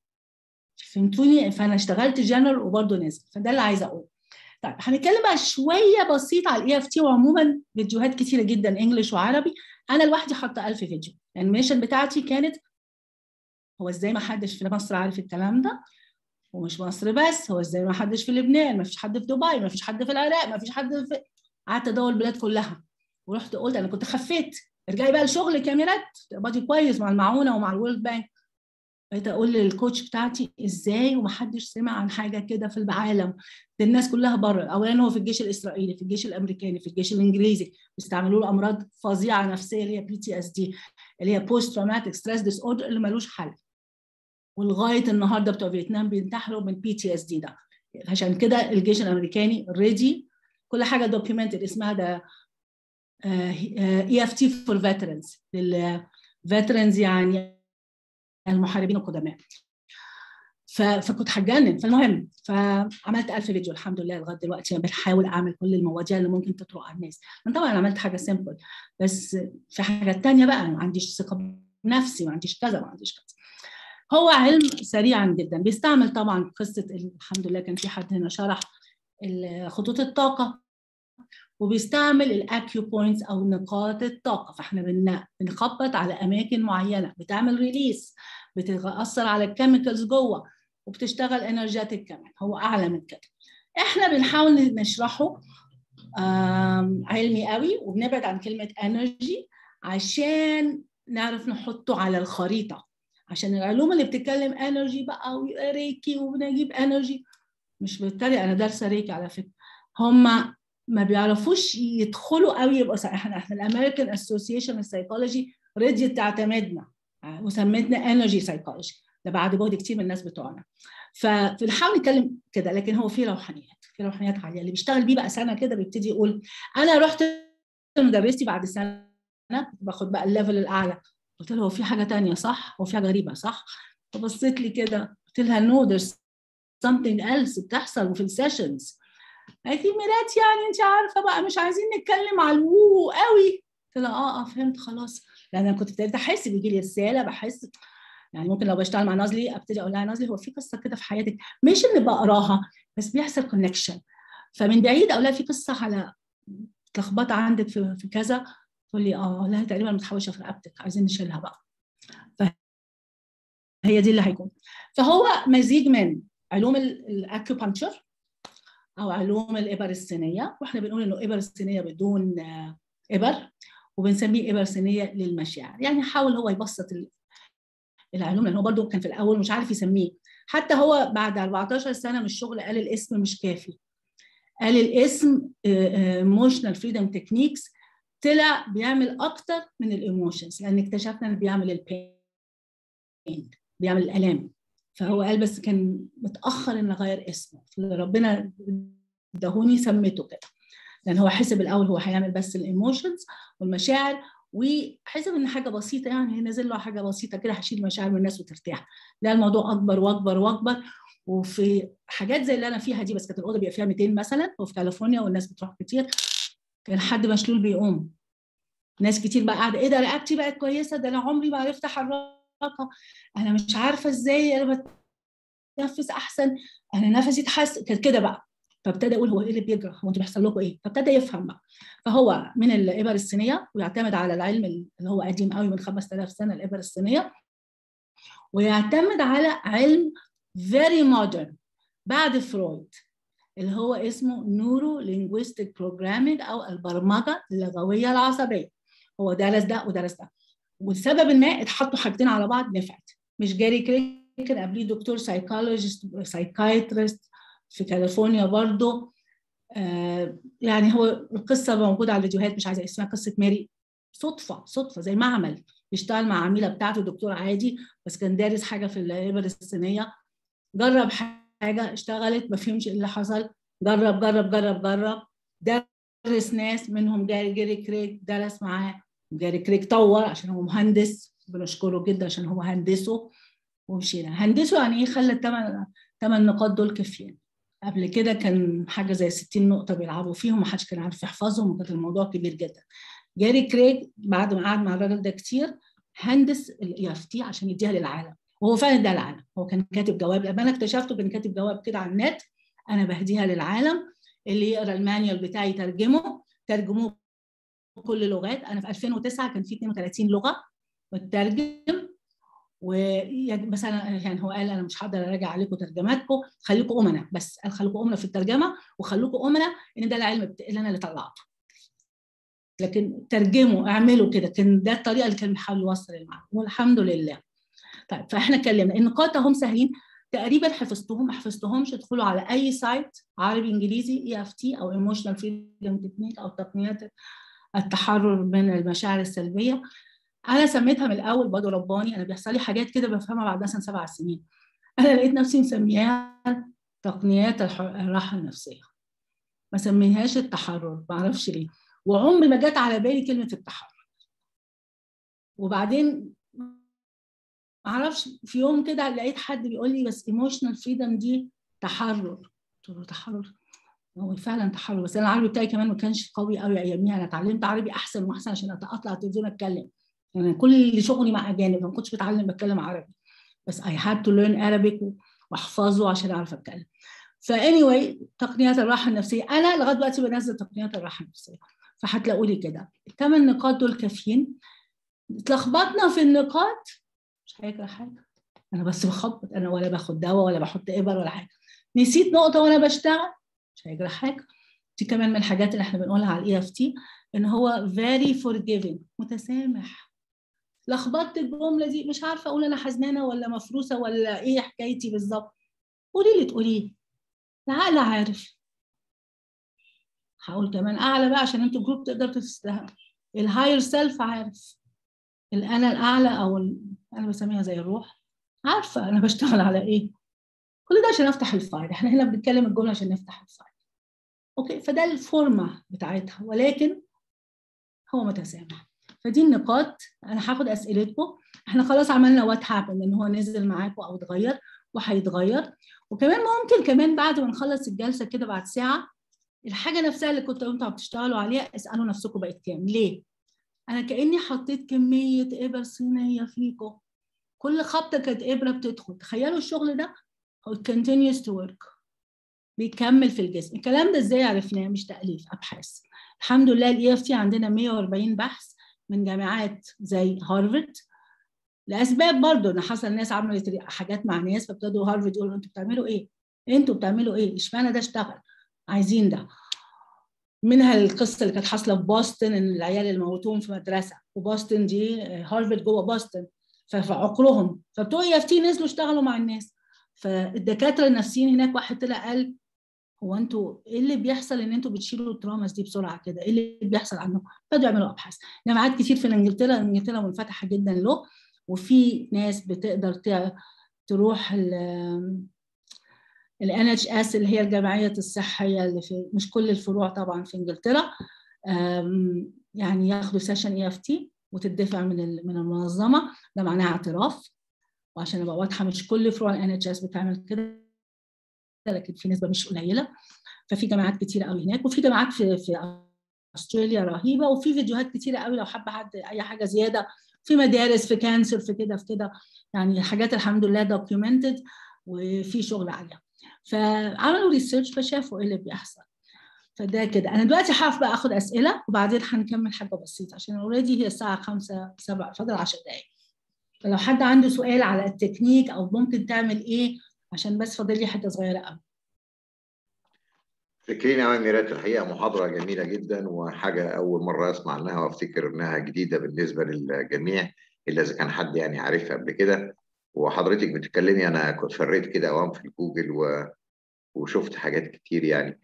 فهمتوني فانا اشتغلت جنرال وبرضه نازل فده اللي عايزه اقوله طيب هنتكلم بقى شويه بسيط على الاي اف تي وعموما فيديوهات كتيره جدا انجلش وعربي انا لوحدي حاطه 1000 فيديو الانيميشن بتاعتي كانت هو ازاي ما حدش في مصر عارف الكلام ده ومش مصر بس هو ازاي ما حدش في لبنان ما فيش حد في دبي ما فيش حد في العراق ما فيش حد في قعدت ادور البلاد كلها ورحت قلت انا كنت خفيت ارجعي بقى لشغلك يا ميرات تقبضي كويس مع المعونه ومع الورلد بانك بقيت اقول للكوتش بتاعتي ازاي ومحدش سمع عن حاجه كده في العالم ده الناس كلها بره اولا هو في الجيش الاسرائيلي في الجيش الامريكاني في الجيش الانجليزي بيستعملوا له امراض فظيعه نفسيه اللي هي بي تي اس دي اللي هي بوست تروماتيك ستريس ديس اوردر اللي ملوش حل ولغايه النهارده بتوع فيتنام بينتحروا من بي تي اس دي ده عشان كده الجيش الامريكاني ريدي كل حاجه دوكيومنتد اسمها ده اي اف تي فور فيترنز للفيترنز يعني المحاربين القدماء فكنت هتجنن فالمهم فعملت 1000 فيديو الحمد لله لغايه دلوقتي انا بحاول اعمل كل المواضيع اللي ممكن تطرق على الناس انا طبعا عملت حاجه سيمبل بس في حاجات تانية بقى ما عنديش ثقه بنفسي ما عنديش كذا ما عنديش كذا هو علم سريعا جدا بيستعمل طبعا قصه الحمد لله كان في حد هنا شرح خطوط الطاقه وبيستعمل الاكيو بوينتس او نقاط الطاقه فاحنا بنخبط على اماكن معينه بتعمل ريليس بتاثر على الكيميكالز جوه وبتشتغل انرجيتك كمان هو اعلى من كده احنا بنحاول نشرحه علمي قوي وبنبعد عن كلمه انرجي عشان نعرف نحطه على الخريطه عشان العلوم اللي بتتكلم انرجي بقى وريكي ونجيب انرجي مش بالتالي انا دارسه ريكي على فكره هم ما بيعرفوش يدخلوا قوي يبقوا صح احنا احنا الامريكان اسوسيشن السايكولوجي رضيت تعتمدنا وسمتنا انرجي سايكولوجي ده بعد جهد كتير من الناس بتوعنا فبنحاول نتكلم كده لكن هو في روحانيات في روحانيات عاليه اللي بيشتغل بيه بقى سنه كده بيبتدي يقول انا رحت لمدرستي بعد سنه باخد بقى الليفل الاعلى قلت له هو في حاجه تانية صح هو في حاجه غريبه صح فبصيت لي كده قلت لها نو there's something else بتحصل في السيشنز قالت لي ميرات يعني انت عارفه بقى مش عايزين نتكلم على الوو قوي قلت لها اه اه فهمت خلاص لان انا كنت ابتديت احس بيجي لي رساله بحس يعني ممكن لو بشتغل مع نازلي ابتدي اقول لها نازلي هو في قصه كده في حياتك مش اني بقراها بس بيحصل كونكشن فمن بعيد اقول لها في قصه على لخبطه عندك في, في كذا تقول لي اه لا تقريبا متحوشه في رقبتك عايزين نشيلها بقى فهي دي اللي هيكون فهو مزيج من علوم الاكيوبانكشر او علوم الابر الصينيه واحنا بنقول انه ابر الصينيه بدون ابر وبنسميه ابر صينيه للمشاعر يعني حاول هو يبسط العلوم لان هو برضه كان في الاول مش عارف يسميه حتى هو بعد 14 سنه من الشغل قال الاسم مش كافي قال الاسم ايموشنال فريدم تكنيكس طلع بيعمل اكتر من الايموشنز لان اكتشفنا انه بيعمل البين بيعمل الالام فهو قال بس كان متاخر ان اغير اسمه ربنا ادهوني سميته كده لان هو حسب الاول هو هيعمل بس الايموشنز والمشاعر وحسب ان حاجه بسيطه يعني نزل له حاجه بسيطه كده هشيل مشاعر من الناس وترتاح لا الموضوع اكبر واكبر واكبر وفي حاجات زي اللي انا فيها دي بس كانت الاوضه بيبقى فيها 200 مثلا وفي كاليفورنيا والناس بتروح كتير كان حد مشلول بيقوم ناس كتير بقى قاعده ايه ده رقبتي بقت كويسه ده انا عمري ما عرفت احركها انا مش عارفه ازاي انا بتنفس احسن انا نفسي اتحسن كان كده بقى فابتدى يقول هو ايه اللي بيجرى هو انتوا بيحصل لكم ايه فابتدى يفهم بقى فهو من الابر الصينيه ويعتمد على العلم اللي هو قديم قوي من 5000 سنه الابر الصينيه ويعتمد على علم فيري مودرن بعد فرويد اللي هو اسمه نورو لينجويستيك بروجرامينج او البرمجه اللغويه العصبيه هو درس ده ودرس ده ولسبب ما اتحطوا حاجتين على بعض نفعت مش جاري كريك كان قبليه دكتور سايكولوجيست سايكايترست في كاليفورنيا برضه آه يعني هو القصه موجوده على الفيديوهات مش عايزه اسمها قصه ماري صدفه صدفه زي معمل بيشتغل مع عميله بتاعته دكتور عادي بس كان دارس حاجه في الابر الصينيه جرب حاجه اشتغلت ما فهمش ايه اللي حصل جرب جرب جرب جرب درس ناس منهم جاري جيري كريك درس معاه جاري كريك طور عشان هو مهندس بنشكره جدا عشان هو هندسه ومشينا هندسه يعني ايه خلى الثمان ثمان نقاط دول كافيين قبل كده كان حاجه زي 60 نقطه بيلعبوا فيهم محدش كان عارف يحفظهم وكان الموضوع كبير جدا جاري كريج بعد ما قعد مع الراجل ده كتير هندس الاي اف تي عشان يديها للعالم وهو فعلا ده العالم هو كان كاتب جواب لما انا اكتشفته كان كاتب جواب كده على النت انا بهديها للعالم اللي يقرا المانيال بتاعي يترجمه ترجموه كل اللغات انا في 2009 كان في 32 لغه مترجم ومثلا يعني هو قال انا مش هقدر اراجع عليكم ترجماتكم خليكم امنا بس قال خليكم امنا في الترجمه وخليكم امنا ان ده العلم اللي انا اللي طلعته لكن ترجموا اعملوا كده كان ده الطريقه اللي كان بيحاول يوصل المعنى والحمد لله طيب فاحنا اتكلمنا النقاط هم سهلين تقريبا حفظتهم ما حفظتهمش ادخلوا على اي سايت عربي انجليزي اي اف تي او ايموشنال فريدم تكنيك او تقنيات التحرر من المشاعر السلبيه انا سميتها من الاول برضه رباني انا بيحصل لي حاجات كده بفهمها بعد مثلا سبع سنين انا لقيت نفسي مسمياها تقنيات الراحه النفسيه ما سميهاش التحرر ما اعرفش ليه وعمري ما جت على بالي كلمه التحرر وبعدين ما اعرفش في يوم كده لقيت حد بيقول لي بس ايموشنال فريدم دي تحرر قلت له تحرر هو فعلا تحرر بس انا العربي بتاعي كمان ما كانش قوي قوي اياميها انا اتعلمت عربي احسن واحسن عشان اطلع التلفزيون اتكلم يعني كل شغلي مع اجانب ما كنتش بتعلم بتكلم عربي بس I had to learn Arabic واحفظه عشان اعرف اتكلم فاني anyway, تقنيات الراحه النفسيه انا لغايه دلوقتي بنزل تقنيات الراحه النفسيه فهتلاقوا لي كده الثمان نقاط دول كافيين اتلخبطنا في النقاط مش هيجرى حاجه انا بس بخبط انا ولا باخد دواء ولا بحط ابر ولا حاجه نسيت نقطه وانا بشتغل مش هيجرى حاجه دي كمان من الحاجات اللي احنا بنقولها على الاي اف تي ان هو very forgiving متسامح لخبطت الجمله دي مش عارفه اقول انا حزنانه ولا مفروسه ولا ايه حكايتي بالظبط قولي اللي تقوليه العقل عارف هقول كمان اعلى بقى عشان انتوا جروب تقدروا تستهل الهاير سيلف عارف الانا الاعلى او ال... انا بسميها زي الروح عارفه انا بشتغل على ايه كل ده عشان افتح الفايل احنا هنا بنتكلم الجمله عشان نفتح الفايل اوكي فده الفورمه بتاعتها ولكن هو متسامح فدي النقاط انا هاخد اسئلتكم احنا خلاص عملنا وات هابن ان هو نزل معاكم او اتغير وهيتغير وكمان ممكن كمان بعد ما نخلص الجلسه كده بعد ساعه الحاجه نفسها اللي كنتوا انتوا بتشتغلوا عليها اسالوا نفسكم بقت كام ليه انا كاني حطيت كميه ابر صينيه فيكم كل خبطه كانت ابره بتدخل تخيلوا الشغل ده هو continues to work بيكمل في الجسم الكلام ده ازاي عرفناه مش تاليف ابحاث الحمد لله الاي اف تي عندنا 140 بحث من جامعات زي هارفارد لاسباب برضه ان حصل ناس عملت حاجات مع ناس فابتدوا هارفارد يقولوا انتوا بتعملوا ايه؟ انتوا بتعملوا ايه؟ اشمعنى ده اشتغل؟ عايزين ده منها القصه اللي كانت حاصله في بoston ان العيال اللي موتوهم في مدرسه وبوسطن دي هارفارد جوه بوسطن ففي عقرهم فبتوع اي اف تي نزلوا اشتغلوا مع الناس فالدكاتره النفسيين هناك واحد طلع قال هو انتوا ايه اللي بيحصل ان انتوا بتشيلوا التراماس دي بسرعه كده؟ ايه اللي بيحصل عنكم؟ بدأوا يعملوا ابحاث جامعات كتير في انجلترا انجلترا منفتحه جدا له وفي ناس بتقدر تروح ال NHS اللي هي الجمعية الصحية اللي في مش كل الفروع طبعا في انجلترا يعني ياخدوا سيشن اي اف تي وتدفع من من المنظمة ده معناها اعتراف وعشان ابقى واضحة مش كل فروع ال NHS بتعمل كده لكن في نسبة مش قليلة ففي جامعات كتيرة قوي هناك وفي جامعات في في استراليا رهيبة وفي فيديوهات كتيرة قوي لو حابة حد اي حاجة زيادة في مدارس في كانسر في كده في كده يعني حاجات الحمد لله دوكيومنتد وفي شغل عليها فعملوا ريسيرش فشافوا ايه اللي بيحصل فده كده انا دلوقتي هقف بقى اخد اسئله وبعدين هنكمل حاجه بسيطه عشان اوريدي هي الساعه 5 7 فاضل 10 دقائق فلو حد عنده سؤال على التكنيك او ممكن تعمل ايه عشان بس فاضل لي حته صغيره قوي فكرين قوي ميرات الحقيقه محاضره جميله جدا وحاجه اول مره اسمع عنها وافتكر انها جديده بالنسبه للجميع الا اذا كان حد يعني عارفها قبل كده وحضرتك بتتكلمي انا كنت فريت كده اوام في الجوجل و... وشفت حاجات كتير يعني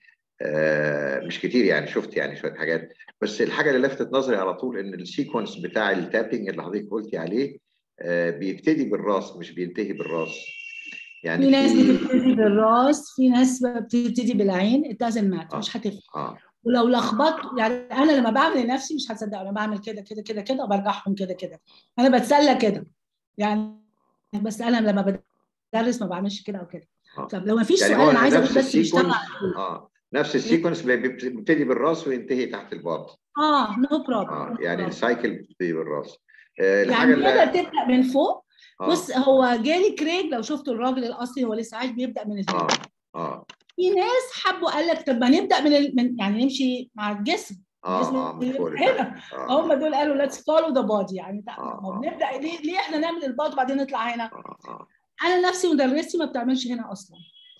آه مش كتير يعني شفت يعني شويه حاجات بس الحاجه اللي لفتت نظري على طول ان السيكونس بتاع التابنج اللي حضرتك قلتي عليه آه بيبتدي بالراس مش بينتهي بالراس يعني في ناس بتبتدي بالراس في ناس بتبتدي بالعين it doesn't matter آه. مش هتفرق آه. ولو لخبطت يعني انا لما بعمل لنفسي مش هتصدقوا انا بعمل كده كده كده كده وبرجعهم كده كده انا بتسلى كده يعني بس انا لما بدرس ما بعملش كده او كده آه. طب لو ما فيش يعني سؤال هو انا عايزه نفس اقول بس السيكونس بيشتغل اه نفس السيكونس بيبتدي بالراس وينتهي تحت الباط اه نو بروبلم اه يعني السايكل بتبتدي بالراس آه يعني اللي- تقدر تبدا من فوق آه. بص هو جاري كريج لو شفتوا الراجل الاصلي هو لسه عايش بيبدا من اه الهواء اه في ناس حبوا قال لك طب ما نبدا من, ال... من يعني نمشي مع الجسم الجسم اه اه من فوق هنا لتحت. آه. هم دول قالوا ليتس فولو ذا بودي يعني لا، آه، ما آه. بنبدا ليه ليه احنا نعمل البودي وبعدين نطلع هنا آه، آه. انا نفسي مدرستي ما بتعملش هنا اصلا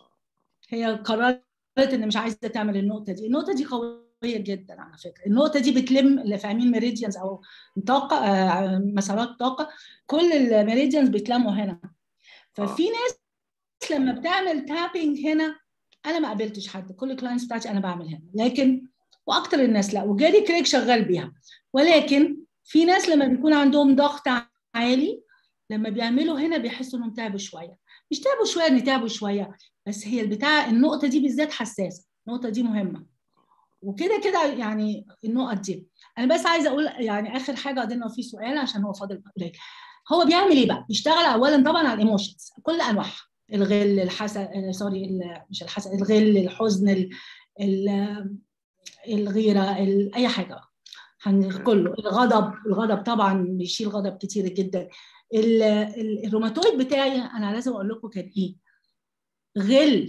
هي قررت ان مش عايزه تعمل النقطه دي النقطه دي قويه جدا على فكره النقطه دي بتلم اللي فاهمين ميريديانز او طاقه آه، مسارات طاقه كل الميريديانز بيتلموا هنا ففي ناس لما بتعمل تابينج هنا انا ما قابلتش حد كل الكلاينتس بتاعتي انا بعمل هنا لكن واكتر الناس لا وجاري كريك شغال بيها ولكن في ناس لما بيكون عندهم ضغط عالي لما بيعملوا هنا بيحسوا انهم تعبوا شويه مش تعبوا شويه ان تعبوا شويه بس هي البتاع النقطه دي بالذات حساسه النقطه دي مهمه وكده كده يعني النقط دي انا بس عايزه اقول يعني اخر حاجه قدرنا في سؤال عشان هو فاضل قليل هو بيعمل ايه بقى بيشتغل اولا طبعا على الايموشنز كل انواعها الغل الحسد سوري ال- مش الحسد الغل الحزن ال... ال... الغيره ال... اي حاجه بقى هن- كله الغضب الغضب طبعا بيشيل غضب كتير جدا ال- ال- الروماتويد بتاعي انا لازم اقول لكم كان ايه غل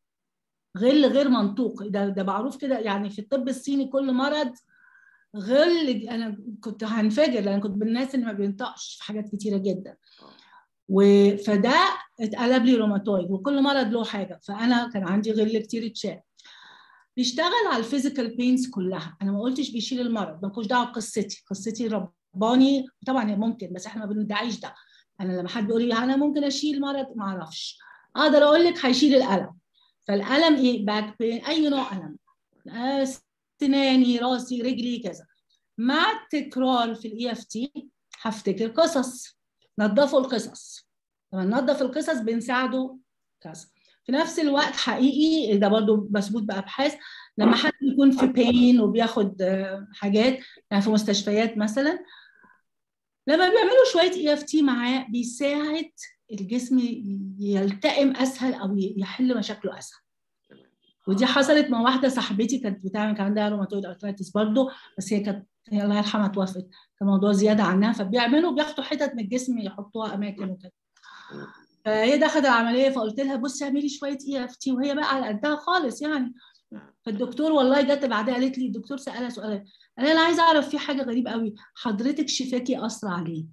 غل غير منطوق ده ده معروف كده يعني في الطب الصيني كل مرض غل انا كنت هنفجر لان كنت من الناس اللي ما بينطقش في حاجات كتيره جدا و- فده اتقلب لي روماتويد وكل مرض له حاجه فانا كان عندي غل كتير اتشال بيشتغل على الفيزيكال بينز كلها انا ما قلتش بيشيل المرض مالكوش دعوه بقصتي قصتي رباني طبعا ممكن بس احنا ما بندعيش ده انا لما حد بيقول لي انا ممكن اشيل مرض ما اعرفش اقدر اقول لك هيشيل الالم فالالم ايه باك بين اي نوع الم آه، سناني راسي رجلي كذا مع التكرار في الاي اف تي هفتكر قصص نظفوا القصص لما ننظف القصص بنساعده كذا في نفس الوقت حقيقي ده برضو مثبوت بابحاث لما حد يكون في بين وبياخد آه، حاجات يعني في مستشفيات مثلا لما بيعملوا شويه اي اف تي معاه بيساعد الجسم يلتئم اسهل او يحل مشاكله اسهل ودي حصلت مع واحده صاحبتي كانت بتعمل كان عندها روماتويد ارثرايتس برضه بس هي كانت هي الله يرحمها توفت كان موضوع زياده عنها فبيعملوا بياخدوا حتت من الجسم يحطوها اماكن وكده فهي دخلت العمليه فقلت لها بصي اعملي شويه اي اف تي وهي بقى على قدها خالص يعني فالدكتور والله جت بعدها قالت لي الدكتور سالها سؤال قال انا عايزه اعرف في حاجه غريبه قوي حضرتك شفاكي اسرع ليه؟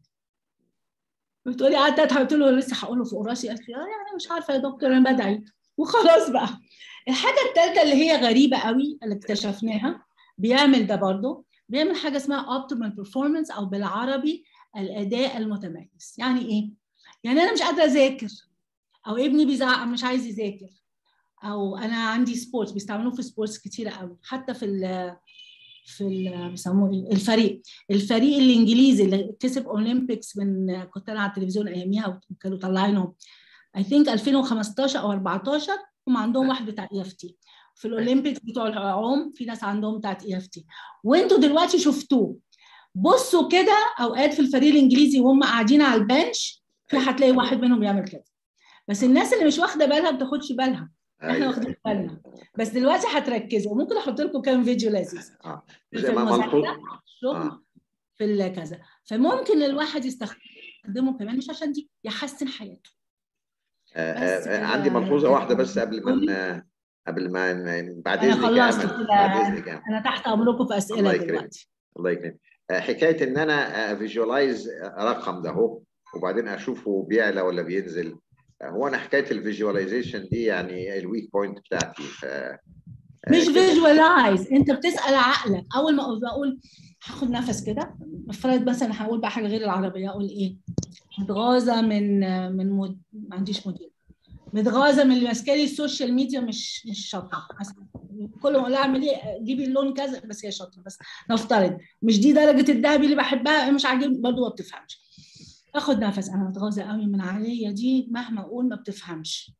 بتقولي قعدت اضحك قلت له لسه هقول له فوق راسي قالت لي اه يعني مش عارفه يا دكتور انا بدعي وخلاص بقى الحاجه الثالثه اللي هي غريبه قوي اللي اكتشفناها بيعمل ده برضه بيعمل حاجه اسمها اوبتيمال بيرفورمانس او بالعربي الاداء المتميز يعني ايه يعني انا مش قادره اذاكر او ابني بيزعق مش عايز يذاكر او انا عندي سبورتس بيستعملوه في سبورتس كتيره قوي حتى في ال في ال بيسموه ايه الفريق الفريق الانجليزي اللي كسب اولمبيكس من كنت انا على التلفزيون اياميها وكانوا طالعينهم اي ثينك 2015 او 14 هم عندهم واحد بتاع اي اف تي في الاولمبيكس بتوع العوم في ناس عندهم بتاعت اي اف تي وانتوا دلوقتي شفتوه بصوا كده اوقات في الفريق الانجليزي وهم قاعدين على البنش في هتلاقي واحد منهم بيعمل كده بس الناس اللي مش واخده بالها ما بتاخدش بالها احنا أيوة. واخدين بالنا بس دلوقتي هتركزوا ممكن احط لكم كام فيديو لذيذ اه في زي ما المذاكرة، ملحوظ الشغل آه. في الكذا فممكن الواحد يستخدمه كمان مش عشان دي يحسن حياته آه، بس آه، كده. عندي ملحوظه واحده بس قبل ما ن- قبل ما ن- بعد أنا اذنك يا خلصت امل كده. بعد اذنك يا امل انا تحت امركم في اسئله الله يكرمك. دلوقتي الله يكرمك آه، حكايه ان انا فيجوالايز رقم ده اهو وبعدين اشوفه بيعلى ولا بينزل آه، هو انا حكايه الفيجواليزيشن دي يعني الويك بوينت بتاعتي ف آه، مش كده. فيجوالايز انت بتسال عقلك اول ما أقول- بقول هاخد نفس كده افترض مثلا هقول بقى حاجه غير العربيه اقول ايه متغاظه من من مد... ما عنديش مدير متغاظه من اللي ماسكه لي السوشيال ميديا مش مش شاطره مثلا كل ما اقول لها اعمل ايه جيبي اللون كذا بس هي شاطره بس نفترض مش دي درجه الذهبي اللي بحبها مش عاجبني برضه ما بتفهمش اخد نفس انا متغاظه قوي من عليا دي مهما اقول ما بتفهمش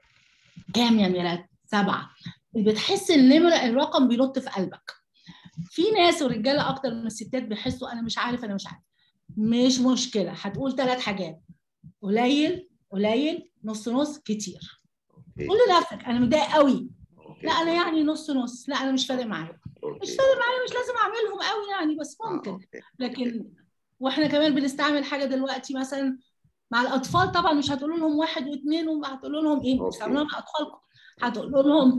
كام يا ميرات سبعه بتحس النمره الرقم بينط في قلبك في ناس ورجاله اكتر من الستات بيحسوا انا مش عارف انا مش عارف مش مشكله هتقول ثلاث حاجات قليل قليل نص نص كتير أوكي. قول لنفسك انا متضايق قوي أوكي. لا انا يعني نص نص لا انا مش فارق معايا أوكي. مش فارق معايا مش لازم اعملهم قوي يعني بس آه، ممكن أوكي. لكن واحنا كمان بنستعمل حاجه دلوقتي مثلا مع الاطفال طبعا مش هتقولوا لهم واحد واثنين وهتقولوا لهم ايه أوكي. بتستعملوها مع اطفالكم هتقولوا لهم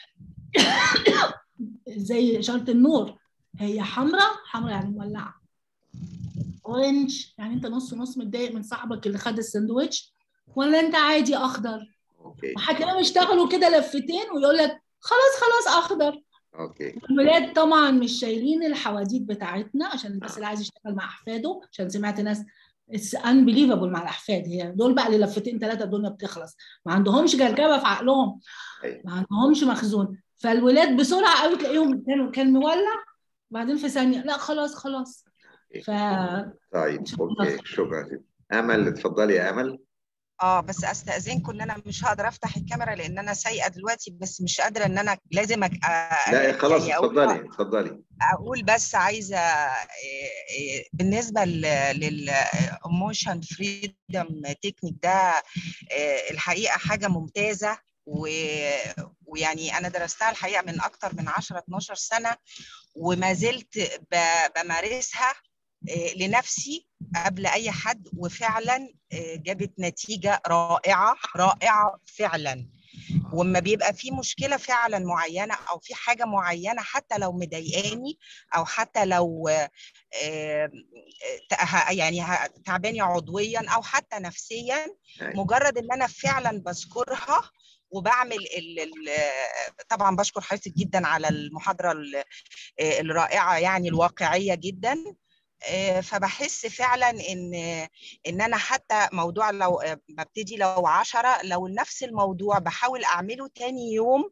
زي اشاره النور هي حمراء حمراء يعني مولعه اورنج يعني انت نص نص متضايق من صاحبك اللي خد الساندوتش ولا انت عادي اخضر اوكي وهتلاقيهم يشتغلوا كده لفتين ويقول لك خلاص خلاص اخضر اوكي الولاد طبعا مش شايلين الحواديت بتاعتنا عشان بس اللي عايز يشتغل مع احفاده عشان سمعت ناس اتس انبليفبل مع الاحفاد هي دول بقى اللي لفتين ثلاثه الدنيا بتخلص ما عندهمش جرجبه في عقلهم أيوة. ما عندهمش مخزون فالولاد بسرعه قوي تلاقيهم كانوا كان مولع بعدين في ثانيه لا خلاص خلاص ف طيب شكراً. اوكي شكرا امل اتفضلي يا امل اه بس استاذنكم ان انا مش هقدر افتح الكاميرا لان انا سايقه دلوقتي بس مش قادره ان انا لازم أك... آه، لا خلاص يعني أقول- اتفضلي اتفضلي اقول بس عايزه آه، آه، بالنسبه للاموشن فريدم تكنيك ده آه، الحقيقه حاجه ممتازه و... ويعني انا درستها الحقيقه من اكتر من 10 12 سنه وما زلت ب... بمارسها آه، لنفسي قبل اي حد وفعلا آه، جابت نتيجه رائعه رائعه فعلا وما بيبقى في مشكله فعلا معينه او في حاجه معينه حتى لو مضايقاني او حتى لو آه، آه، ه- يعني ه- تعباني عضويا او حتى نفسيا أيوة. مجرد ان انا فعلا بذكرها وبعمل ال ال طبعا بشكر حضرتك جدا على المحاضره ال- الرائعه يعني الواقعيه جدا آه، فبحس فعلا ان ان انا حتى موضوع لو آه، ببتدي لو عشرة لو نفس الموضوع بحاول اعمله تاني يوم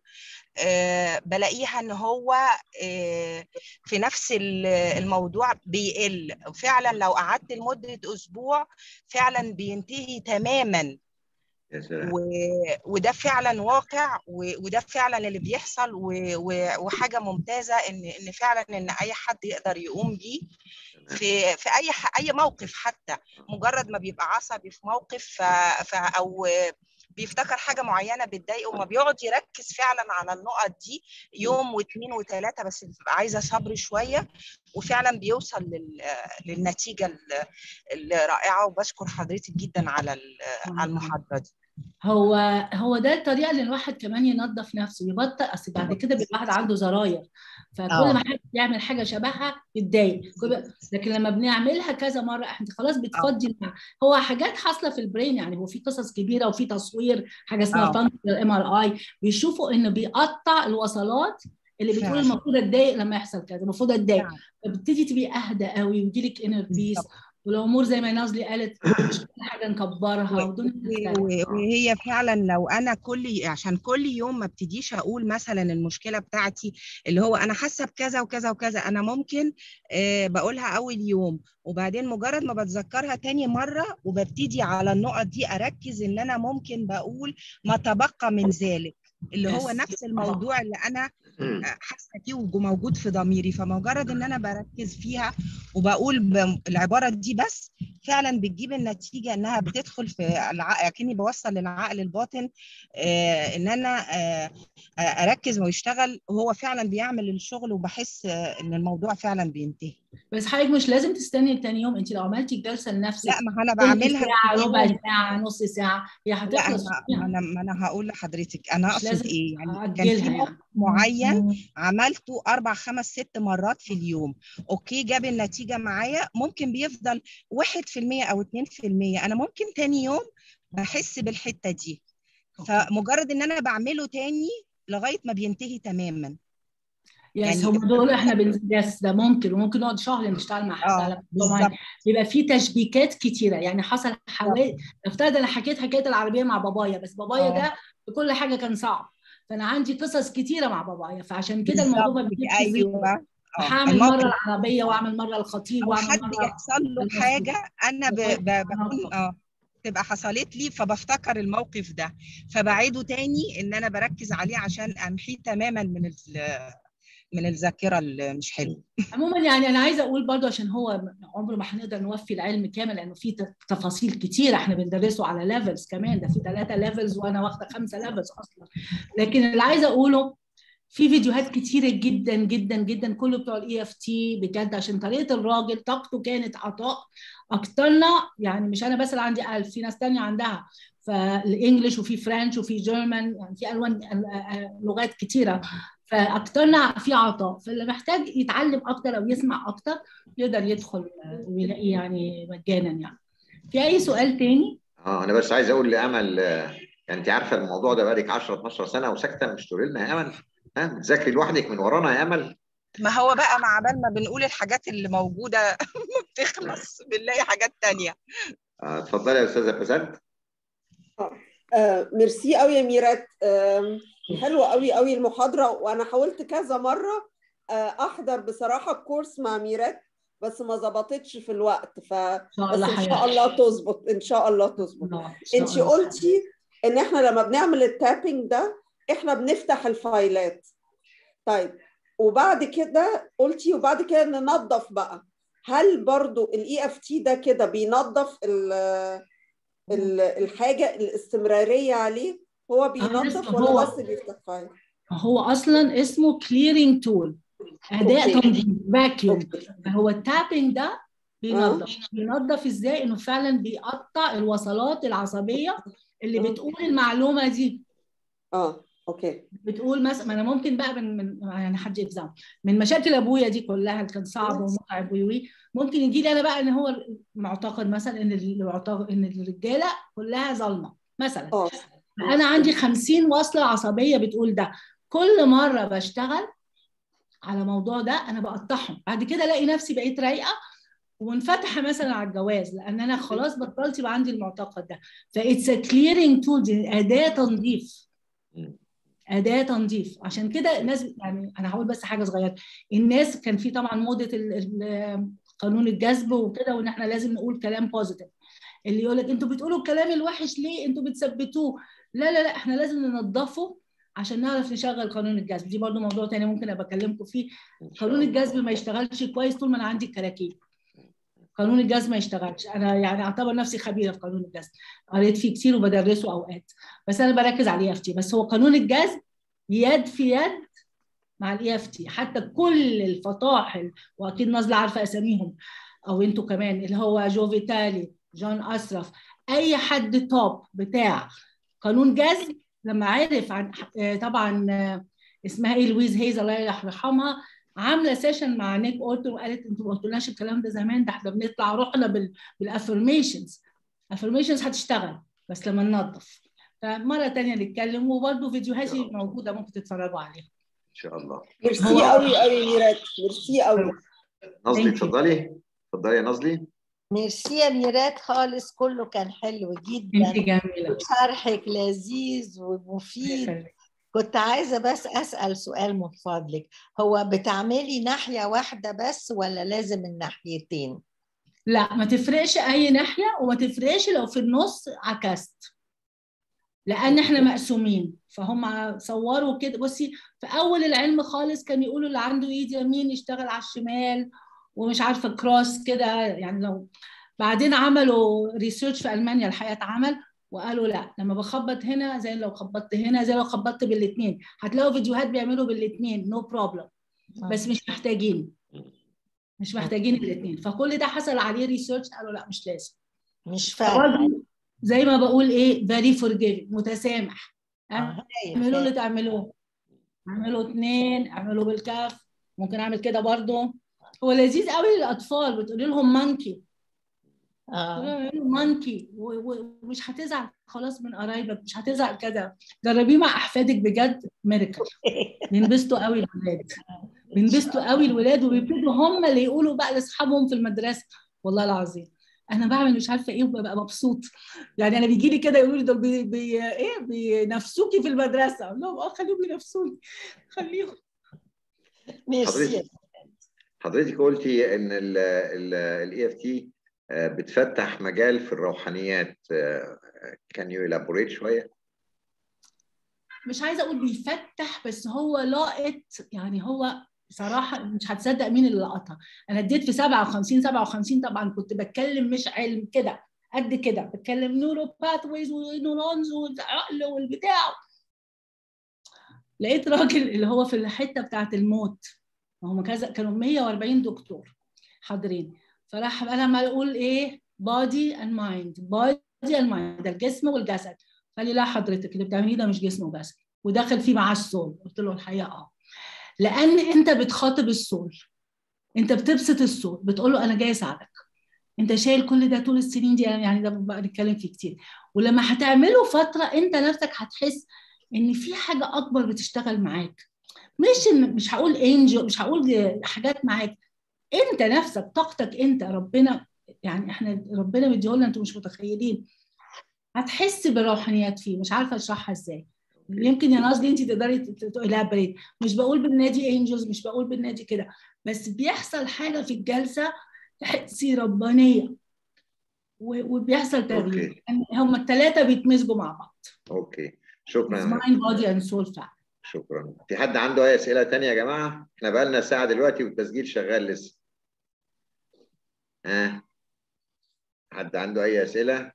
آه، بلاقيها ان هو آه، في نفس ال- الموضوع بيقل فعلا لو قعدت لمدة اسبوع فعلا بينتهي تماما يا سلام و... وده فعلا واقع و... وده فعلا اللي بيحصل و... و... وحاجه ممتازه ان ان فعلا ان اي حد يقدر يقوم بيه تمام. في في اي ح... اي موقف حتى مجرد ما بيبقى عصبي في موقف ف... ف... او بيفتكر حاجه معينه بتضايقه وما بيقعد يركز فعلا على النقط دي يوم واثنين وثلاثه بس بتبقى عايزه صبر شويه وفعلا بيوصل لل... للنتيجه ال- الرائعه وبشكر حضرتك جدا على ال- على المحاضره دي هو هو ده الطريقه اللي الواحد كمان ينظف نفسه يبطل اصل بعد كده بيبقى الواحد عنده زراير فكل آه. ما حد يعمل حاجه شبهها يتضايق كل- لكن لما بنعملها كذا مره احنا خلاص بتفضي المع- هو حاجات حاصله في البرين يعني هو في قصص كبيره وفي تصوير حاجه اسمها آه. فانكشنال ام ار اي بيشوفوا انه بيقطع الوصلات اللي بتقول فعلا. المفروض اتضايق لما يحصل كذا المفروض اتضايق فعلا. فبتبتدي تبقي اهدى قوي ويجيلك انر بيس بالظبط. والامور زي ما نازلي قالت مش كل حاجه نكبرها والدنيا تختلف. و- وهي فعلا لو انا كل عشان كل يوم ما ابتديش اقول مثلا المشكله بتاعتي اللي هو انا حاسه بكذا وكذا وكذا انا ممكن آه، بقولها اول يوم وبعدين مجرد ما بتذكرها تاني مره وببتدي على النقط دي اركز ان انا ممكن بقول ما تبقى من ذلك اللي هو Yes. نفس الموضوع اللي انا مم. حاسه فيه وموجود في ضميري فمجرد ان انا بركز فيها وبقول ب- العباره دي بس فعلا بتجيب النتيجه انها بتدخل في العقل اكني بوصل للعقل الباطن آه ان انا آه آه، اركز ويشتغل وهو فعلا بيعمل الشغل وبحس آه ان الموضوع فعلا بينتهي بس حضرتك مش لازم تستني تاني يوم انت لو عملتي جلسه لنفسك لا ما انا تلت بعملها ساعه في ربع اليوم. ساعه نص ساعه هي لا هتخلص ما فيها. ما انا ما انا هقول لحضرتك انا مش اقصد لازم ايه يعني كان في اجلها موقف يعني معين مم. عملته اربع خمس ست مرات في اليوم اوكي جاب النتيجه معايا ممكن بيفضل 1% او 2% انا ممكن تاني يوم بحس بالحته دي فمجرد ان انا بعمله تاني لغايه ما بينتهي تماما يس يعني هم دول احنا بن... يس ده ممكن وممكن نقعد شهر نشتغل مع حد اه على موضوع معين بالظبط بيبقى في تشبيكات كتيره يعني حصل حوالي افترض انا حكيت حكايه العربيه مع بابايا بس بابايا آه. ده في كل حاجه كان صعب فانا عندي قصص كتيره مع بابايا فعشان كده الموضوع ما بالظبط بيجيبش زيرو ايوه اه هعمل الموقف مره العربيه واعمل مره الخطيب او واعمل حد مره يحصل له المفروض. حاجه انا ب... لغاية ب... ما بكون أوصل. اه تبقى حصلت لي فبفتكر الموقف ده فبعيده تاني ان انا بركز عليه عشان امحيه تماما من ال... من الذاكره اللي مش حلوه عموما يعني انا عايزه اقول برضو عشان هو عمره ما هنقدر نوفي العلم كامل لانه في ت- تفاصيل كتير احنا بندرسه على ليفلز كمان ده في ثلاثه ليفلز وانا واخده خمسه ليفلز اصلا لكن اللي عايزه اقوله في فيديوهات كتيره جدا جدا جدا كله بتوع الاي اف تي بجد عشان طريقه الراجل طاقته كانت عطاء اكترنا يعني مش انا بس اللي عندي ألف في ناس تانية عندها فالانجليش وفي فرنش وفي جيرمان يعني في الوان لغات كتيره فاكترنا في عطاء فاللي محتاج يتعلم اكتر او يسمع اكتر يقدر يدخل ويلاقي يعني مجانا يعني في اي سؤال تاني اه انا بس عايز اقول لامل آه، يعني انت عارفه الموضوع ده بقالك 10 12 سنه وساكته مش تقولي لنا يا امل ها بتذاكري لوحدك من ورانا يا امل ما هو بقى مع بال ما بنقول الحاجات اللي موجوده ما بتخلص بنلاقي حاجات تانية آه، اتفضلي يا استاذه بسنت آه، ميرسي قوي يا ميرات آم، حلوة قوي قوي المحاضرة وأنا حاولت كذا مرة آه، أحضر بصراحة الكورس مع ميرات بس ما ظبطتش في الوقت ف ان شاء بس الله إن شاء حياتي. الله تظبط إن شاء الله تظبط الله، إن شاء أنت الله. قلتي إن إحنا لما بنعمل التابنج ده إحنا بنفتح الفايلات طيب وبعد كده قلتي وبعد كده ننظف بقى هل برضو الاي اف تي ده كده بينظف ال- ال- الحاجه الاستمراريه عليه هو بينظف اسمه ولا هو- بس بيفتح فايل هو اصلا اسمه كليرنج تول اداه أوكي. تنظيف فاكيوم أوكي. هو التابنج ده بينظف بينظف ازاي انه فعلا بيقطع الوصلات العصبيه اللي آه. بتقول المعلومه دي اه اوكي بتقول مثلا ما انا ممكن بقى من من يعني حد يفزع من مشاكل ابويا دي كلها اللي كان صعب ومتعب وي وي ممكن يجي لي انا بقى ان هو معتقد مثلا ان المعتقد ان الرجاله كلها ظالمه مثلا اه انا عندي 50 وصله عصبيه بتقول ده كل مره بشتغل على موضوع ده انا بقطعهم بعد كده الاقي نفسي بقيت رايقه ومنفتحه مثلا على الجواز لان انا خلاص بطلت يبقى عندي المعتقد ده فاتس ا كليرنج تول دي اداه تنظيف مم. اداه تنظيف عشان كده الناس يعني انا هقول بس حاجه صغيره الناس كان في طبعا موضه ال- ال- قانون الجذب وكده وان احنا لازم نقول كلام بوزيتيف اللي يقول لك انتوا بتقولوا الكلام الوحش ليه انتوا بتثبتوه لا لا لا احنا لازم ننظفه عشان نعرف نشغل قانون الجذب دي برضو موضوع تاني ممكن ابقى اكلمكم فيه إن شاء قانون الله. الجذب ما يشتغلش كويس طول ما انا عندي الكراكيب قانون الجذب ما يشتغلش انا يعني اعتبر نفسي خبيره في قانون الجذب قريت فيه كتير وبدرسه اوقات بس انا بركز على الاي اف تي بس هو قانون الجذب يد في يد مع الاي اف تي حتى كل الفطاحل واكيد نازله عارفه اساميهم او انتوا كمان اللي هو جو فيتالي جون اشرف اي حد توب بتاع قانون جذب لما عرف عن آه، طبعا آه، اسمها ايه لويز هيز الله يرحمها عامله سيشن مع نيك اورتون وقالت انتوا ما قلتولناش الكلام ده زمان ده احنا بنطلع روحنا بال بالافرميشنز افرميشنز هتشتغل بس لما ننظف فمره تانية نتكلم وبرده فيديوهاتي موجوده ممكن تتفرجوا عليها ان شاء الله ميرسي هو- قوي قوي ميرات ميرسي قوي نظلي Thank you. اتفضلي اتفضلي يا نظلي ميرسي يا ميرات خالص كله كان حلو انت جدا جميله شرحك لذيذ ومفيد كنت عايزة بس أسأل سؤال من فضلك هو بتعملي ناحية واحدة بس ولا لازم الناحيتين؟ لا ما تفرقش اي ناحيه وما تفرقش لو في النص عكست لان احنا مقسومين فهم صوروا كده بصي في اول العلم خالص كان يقولوا اللي عنده ايد يمين يشتغل على الشمال ومش عارفه كروس كده يعني لو بعدين عملوا ريسيرش في المانيا الحقيقه اتعمل وقالوا لا لما بخبط هنا زي لو خبطت هنا زي لو خبطت بالاثنين هتلاقوا فيديوهات بيعملوا بالاثنين نو no بروبلم بس مش محتاجين مش محتاجين الاثنين فكل ده حصل عليه ريسيرش قالوا لا مش لازم مش فاهمة برضه زي ما بقول ايه فيري فورجيفنج متسامح آه، هايل، اعملوا اللي هايل. تعملوا اعملوا اثنين اعملوا بالكف ممكن اعمل كده برضه هو لذيذ قوي للاطفال بتقولي لهم مانكي آه. مانكي ومش هتزعل خلاص من قرايبك مش هتزعل كده جربيه مع احفادك بجد ميركل بينبسطوا قوي الولاد بينبسطوا قوي الولاد وبيبتدوا هم اللي يقولوا بقى لاصحابهم في المدرسه والله العظيم انا بعمل مش عارفه ايه وببقى مبسوط يعني انا بيجي لي كده يقولوا لي دول بي بي ايه بينافسوكي في المدرسه اقول لهم اه خليهم ينافسوني خليهم ميرسي حضرتك حضرتك قلتي ان الاي اف تي بتفتح مجال في الروحانيات كان يو elaborate شويه مش عايزه اقول بيفتح بس هو لاقط يعني هو بصراحه مش هتصدق مين اللي لقطها انا اديت في 57 57 طبعا كنت بتكلم مش علم كده قد كده بتكلم نورو باثويز ونورونز والعقل والبتاع لقيت راجل اللي هو في الحته بتاعت الموت هم كذا كانوا 140 دكتور حاضرين فراح انا لما اقول ايه بادي اند مايند بادي اند مايند ده الجسم والجسد قال لي لا حضرتك اللي بتعمليه ده مش جسم وجسد ودخل فيه معاه السول قلت له الحقيقه اه لان انت بتخاطب السول انت بتبسط السول بتقول له انا جاي اساعدك انت شايل كل ده طول السنين دي يعني ده بقى نتكلم فيه كتير ولما هتعمله فتره انت نفسك هتحس ان في حاجه اكبر بتشتغل معاك مش إن مش هقول انجل مش هقول حاجات معاك انت نفسك طاقتك انت ربنا يعني احنا ربنا مديهولنا انتوا مش متخيلين هتحس بالروحانيات فيه مش عارفه اشرحها ازاي يمكن يا نازلي انت تقدري تلابريت مش بقول بالنادي انجلز مش بقول بالنادي كده بس بيحصل حاجه في الجلسه تحسي ربانيه وبيحصل تغيير يعني هم الثلاثه بيتمزجوا مع بعض اوكي شكرا مايند بودي اند سول فعلا شكرا في حد عنده اي اسئله تانية يا جماعه احنا بقى لنا ساعه دلوقتي والتسجيل شغال لسه ها آه. حد عنده اي اسئله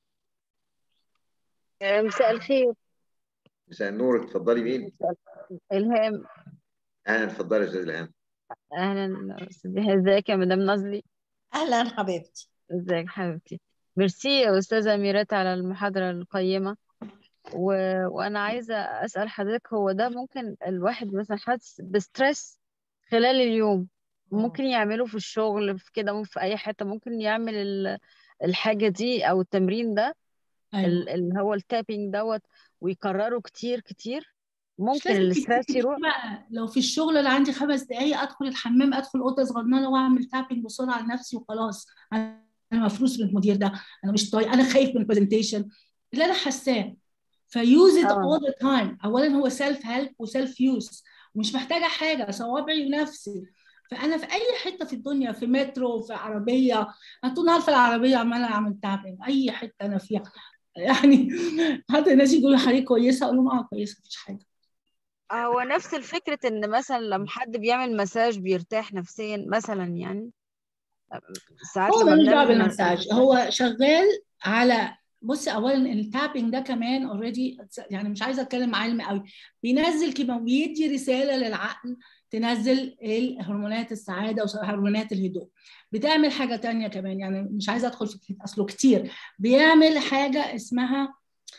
مساء الخير مساء النور اتفضلي مين الهام اهلا اتفضلي يا استاذ الهام اهلا استاذ ازيك يا مدام نازلي اهلا حبيبتي ازيك حبيبتي ميرسي يا استاذه ميرات على المحاضره القيمه و... وانا عايزه اسال حضرتك هو ده ممكن الواحد مثلا حاسس بستريس خلال اليوم ممكن يعمله في الشغل في كده في اي حته ممكن يعمل ال... الحاجه دي او التمرين ده أيوة. اللي هو التابينج دوت ويكرره كتير كتير ممكن لازم الاسترس كتير يروح بقى لو في الشغل اللي عندي خمس دقايق ادخل الحمام ادخل اوضه صغننه واعمل تابنج بسرعه لنفسي وخلاص انا مفروس من المدير ده انا مش طايق انا خايف من البرزنتيشن اللي انا حاساه فيوز ات اه اول ذا تايم اولا هو سيلف هيلب وسيلف يوز ومش محتاجه حاجه صوابعي ونفسي فانا في اي حته في الدنيا في مترو في عربيه انا طول النهار في العربيه عماله اعمل تابنج اي حته انا فيها يعني حتى الناس يقولوا حضرتك كويسه اقول لهم اه كويسه مفيش حاجه هو نفس الفكرة ان مثلا لما حد بيعمل مساج بيرتاح نفسيا مثلا يعني ساعات هو لما ملوش دعوه بنعمل بالمساج هو شغال على بصي اولا التابنج ده كمان اوريدي يعني مش عايزه اتكلم علم قوي بينزل كيما بيدي رساله للعقل تنزل هرمونات السعاده وهرمونات الهدوء بتعمل حاجه تانية كمان يعني مش عايزه ادخل في اصله كتير بيعمل حاجه اسمها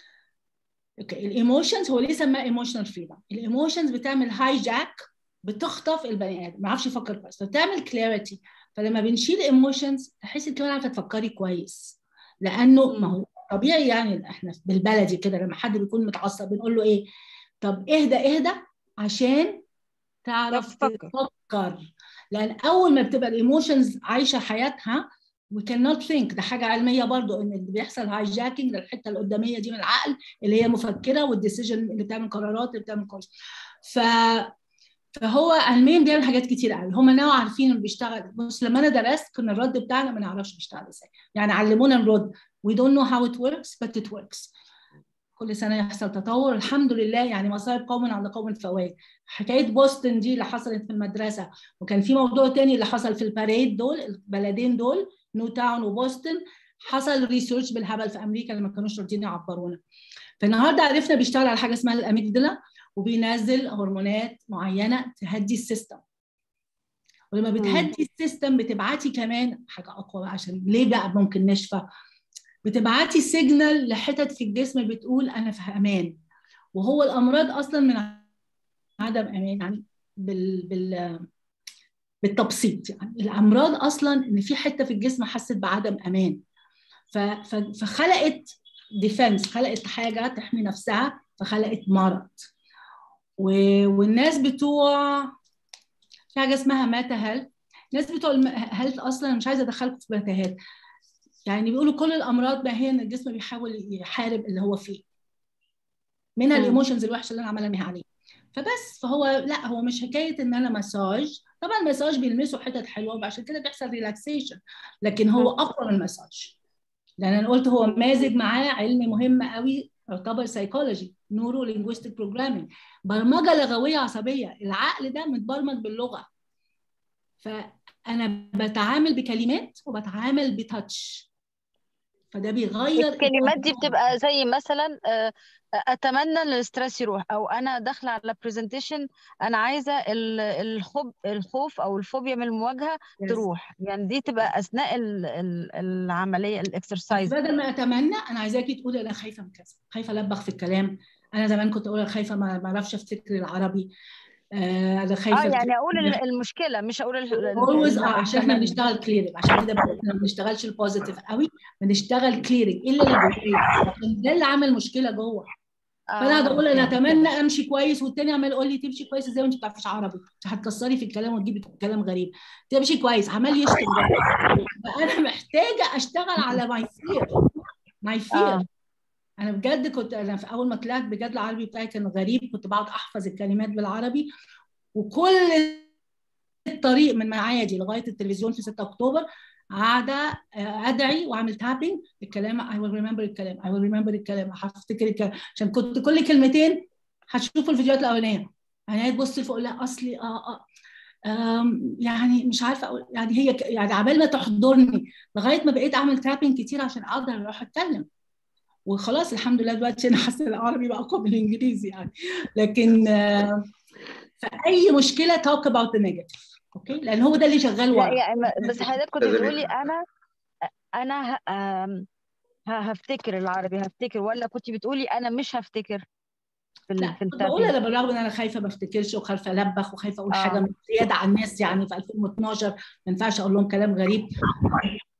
اوكي الايموشنز هو ليه سماه ايموشنال فريدم الايموشنز بتعمل هاي جاك بتخطف البني ادم ما يعرفش يفكر كويس فبتعمل كلاريتي فلما بنشيل ايموشنز تحسي كمان عارفه تفكري كويس لانه ما هو طبيعي يعني احنا بالبلدي كده لما حد بيكون متعصب بنقول له ايه طب اهدى اهدى عشان تعرف تفكر. تفكر لان اول ما بتبقى الايموشنز عايشه حياتها we cannot think ده حاجه علميه برضو ان اللي بيحصل هاي جاكينج للحته القداميه دي من العقل اللي هي مفكره والديسيجن اللي بتعمل قرارات اللي بتعمل قرارات ف فهو علميا بيعمل حاجات كتير قوي هم ناوي عارفين انه بيشتغل بص لما انا درست كنا الرد بتاعنا ما نعرفش بيشتغل ازاي يعني علمونا نرد we don't know how it works but it works كل سنه يحصل تطور الحمد لله يعني مصائب قوم على قوم فوائد حكايه بوسطن دي اللي حصلت في المدرسه وكان في موضوع تاني اللي حصل في الباريد دول البلدين دول نيو تاون وبوسطن حصل ريسيرش بالهبل في امريكا اللي ما كانوش راضيين يعبرونا فالنهارده عرفنا بيشتغل على حاجه اسمها الاميجدلا وبينزل هرمونات معينه تهدي السيستم ولما بتهدي السيستم بتبعتي كمان حاجه اقوى بقى عشان ليه بقى ممكن نشفى بتبعتي سيجنال لحتت في الجسم بتقول انا في امان وهو الامراض اصلا من عدم امان يعني بال بال بالتبسيط يعني الامراض اصلا ان في حته في الجسم حست بعدم امان ف... ف... فخلقت ديفنس خلقت حاجه تحمي نفسها فخلقت مرض و... والناس بتوع في حاجه اسمها ماتا هيلث الناس بتوع الهيلث اصلا مش عايزه ادخلكم في متاهات يعني بيقولوا كل الامراض ما هي ان الجسم بيحاول يحارب اللي هو فيه منها الايموشنز الوحشه اللي انا عماله انهي عليه فبس فهو لا هو مش حكايه ان انا مساج طبعا المساج بيلمسوا حتت حلوه وعشان كده بيحصل ريلاكسيشن لكن هو اقوى من المساج لان انا قلت هو مازج معاه علم مهم قوي يعتبر سايكولوجي نورو لينجويستيك بروجرامينج برمجه لغويه عصبيه العقل ده متبرمج باللغه فانا بتعامل بكلمات وبتعامل بتاتش فده بيغير الكلمات دي بتبقى زي مثلا اتمنى ان الاسترس يروح او انا داخله على برزنتيشن انا عايزه الخوف الخوف او الفوبيا من المواجهه yes. تروح يعني دي تبقى اثناء العمليه الاكسرسايز بدل ما اتمنى انا عايزاكي تقولي انا خايفه من كذا خايفه البخ في الكلام انا زمان كنت اقول خايفه ما بعرفش افتكر العربي انا خايفه اه يعني اقول المشكله مش اقول اولويز اه عشان احنا بنشتغل كليرنج عشان كده ما بنشتغلش البوزيتيف قوي بنشتغل كليرنج الا اللي جوه ده اللي عامل مشكله جوه فانا قاعده اقول انا اتمنى امشي كويس والتاني عمال يقول لي تمشي كويس ازاي وانت ما بتعرفيش عربي هتكسري في الكلام وتجيبي كلام غريب تمشي كويس عمال يشتم فانا محتاجه اشتغل على ماي فير ماي فير انا بجد كنت انا في اول ما طلعت بجد العربي بتاعي كان غريب كنت بقعد احفظ الكلمات بالعربي وكل الطريق من معادي لغايه التلفزيون في 6 اكتوبر قاعده ادعي واعمل تابنج الكلام I will remember الكلام I will remember الكلام هفتكر الكلام عشان كنت كل كلمتين هتشوفوا الفيديوهات الاولانيه يعني تبص فوق لا اصلي اه اه يعني مش عارفه اقول يعني هي يعني عبال ما تحضرني لغايه ما بقيت اعمل تابنج كتير عشان اقدر اروح اتكلم وخلاص الحمد لله دلوقتي انا حاسه العربي بقى اقوى من الانجليزي يعني لكن آه فاي مشكله توك اباوت ذا نيجاتيف اوكي لان هو ده اللي شغال ورا يعني بس حضرتك كنت بتقولي انا انا هفتكر العربي هفتكر ولا كنت بتقولي انا مش هفتكر في لا كنت بقول انا بالرغم ان انا خايفه ما افتكرش وخايفه البخ وخايفه اقول آه. حاجه زياده عن الناس يعني في 2012 ما ينفعش اقول لهم كلام غريب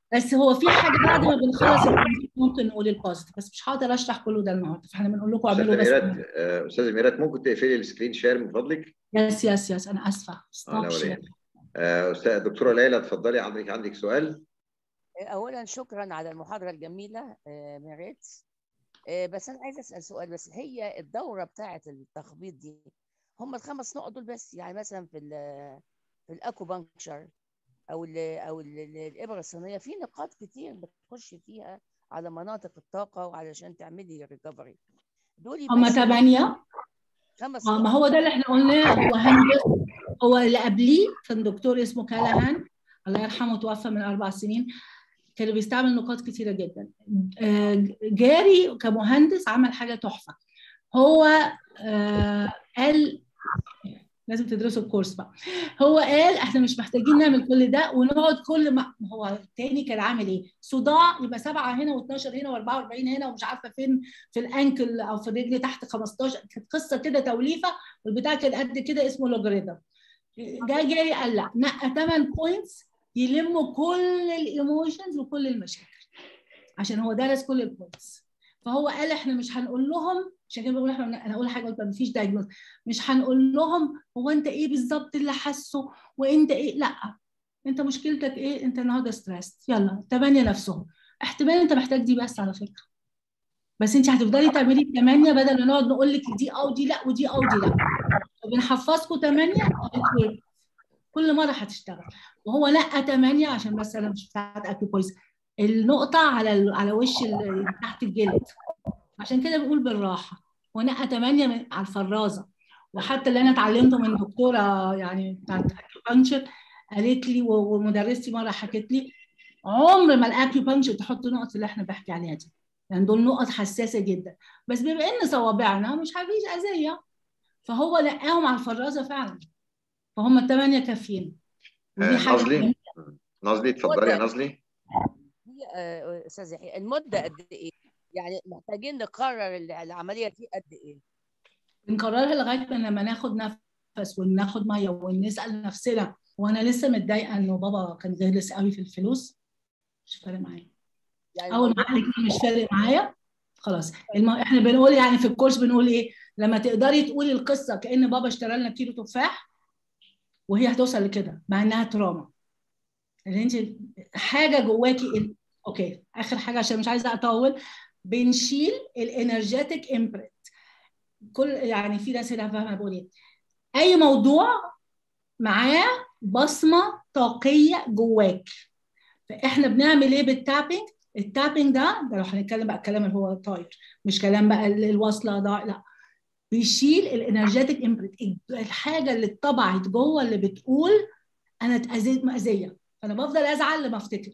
بس هو في حاجه بعد ما بنخلص الكونفليكت ممكن نقول البوزيتيف بس مش هقدر اشرح كله ده النهارده فاحنا بنقول لكم استاذه اعملوا بس ميرات آه، استاذه ميرات ممكن تقفلي السكرين شير من فضلك يس يس يس انا اسفه اه ستوب لا شير ولا يهمك. آه، استاذ دكتوره ليلى اتفضلي عندك عندك سؤال اولا شكرا على المحاضره الجميله آه، ميريت آه، بس انا عايزه اسال سؤال بس هي الدوره بتاعه التخبيط دي هم الخمس نقط دول بس يعني مثلا في ال في الاكوبانكشر او ال او ال الابره الصينيه في نقاط كتير بتخش فيها على مناطق الطاقه وعلشان تعملي ريكفري دول هما بس ثمانيه خمس اه ما نقط هو ده اللي احنا قلناه هو هندس هو اللي قبليه كان دكتور اسمه كالهان الله يرحمه توفى من اربع سنين كان بيستعمل نقاط كتيره جدا آه، جاري كمهندس عمل حاجه تحفه هو آه، قال لازم تدرسوا الكورس بقى هو قال احنا مش محتاجين نعمل كل ده ونقعد كل ما ما هو التاني كان عامل ايه صداع يبقى سبعه هنا و12 هنا و44 هنا ومش عارفه فين في الانكل او في الرجل تحت 15 كانت قصه كده توليفه والبتاع كان قد كده اسمه لوجاريتم جاي جاي قال لا نقى 8 بوينتس يلموا كل الايموشنز وكل المشاكل عشان هو درس كل البوينتس فهو قال احنا مش هنقول لهم عشان كده بقول احنا انا اقول حاجه قلت مفيش دايجنوز مش هنقول لهم هو انت ايه بالظبط اللي حاسه وانت ايه لا انت مشكلتك ايه انت النهارده ستريس يلا تمانية نفسهم احتمال انت محتاج دي بس على فكره بس انت هتفضلي تعملي الثمانيه بدل ما نقعد نقول لك دي او دي لا ودي او دي لا وبنحفظكم ثمانيه كل مره هتشتغل وهو نقى ثمانيه عشان بس انا مش بتاعت اكل كويس النقطه على ال- على وش ال- تحت الجلد عشان كده بقول بالراحه ونقى ثمانيه من على الفرازه وحتى اللي انا اتعلمته من دكتوره يعني بتاعت اكيوبانشر قالت لي و- ومدرستي مره حكت لي عمر ما الاكيوبانشر تحط نقط اللي احنا بحكي عليها دي يعني دول نقط حساسه جدا بس بما ان صوابعنا مش هفيش اذيه فهو نقاهم على الفرازه فعلا فهم الثمانيه كافيين ودي آه، حاجه نازلي جميلة. نازلي اتفضلي يا نازلي هي آه، استاذ يحيى المده قد ايه؟ يعني محتاجين نقرر ال- العمليه دي قد ايه؟ بنكررها لغايه ما لما ناخد نفس وناخد ميه ونسال نفسنا وانا لسه متضايقه انه بابا كان غلس قوي في الفلوس مش فارق معايا يعني اول ما قال لك مش فارق معايا خلاص الم... احنا بنقول يعني في الكورس بنقول ايه لما تقدري تقولي القصه كان بابا اشترى لنا كيلو تفاح وهي هتوصل لكده مع انها تراما اللي انت حاجه جواكي ال... اوكي اخر حاجه عشان مش عايزه اطول بنشيل الانرجيتك امبرنت كل يعني في ناس هنا فاهمه بقول ايه اي موضوع معاه بصمه طاقيه جواك فاحنا بنعمل ايه بالتابنج التابنج ده ده لو هنتكلم بقى الكلام اللي هو طاير مش كلام بقى ال- الوصله ده لا بيشيل الانرجيتك امبرنت الحاجه اللي اتطبعت جوه اللي بتقول انا اتاذيت مأذيه فانا بفضل ازعل لما افتكر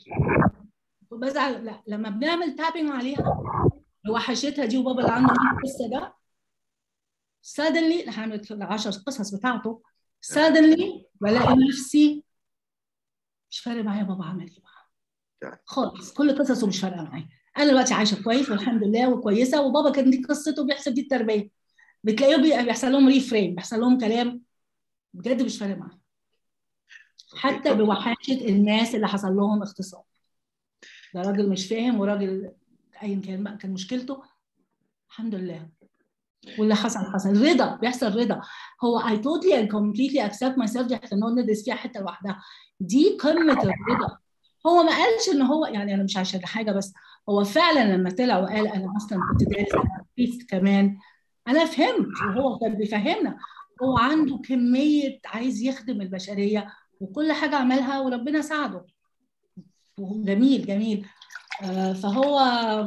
بزعل لا لما بنعمل تابنج عليها وحشتها دي وبابا اللي عنده القصه ده suddenly هعمل العشر قصص بتاعته suddenly بلاقي نفسي مش فارق معايا بابا عمل ايه بقى خالص كل قصصه مش فارقه معايا انا دلوقتي عايشه كويس والحمد لله وكويسه وبابا كان دي قصته بيحسب دي التربيه بتلاقيه بي- بيحصل لهم ريفريم بيحصل لهم كلام بجد مش فارق معايا حتى طب- بوحاشه الناس اللي حصل لهم اغتصاب ده راجل مش فاهم وراجل ايا كان بقى كان مشكلته الحمد لله واللي حصل حصل رضا بيحصل رضا هو I totally and completely accept myself دي احنا نقعد ندرس فيها حته لوحدها دي قمه الرضا هو ما قالش ان هو يعني انا مش عشان حاجه بس هو فعلا لما طلع وقال انا اصلا كنت دارس انا priest كمان انا فهمت وهو كان بيفهمنا هو عنده كميه عايز يخدم البشريه وكل حاجه عملها وربنا ساعده وهو جميل جميل آه، فهو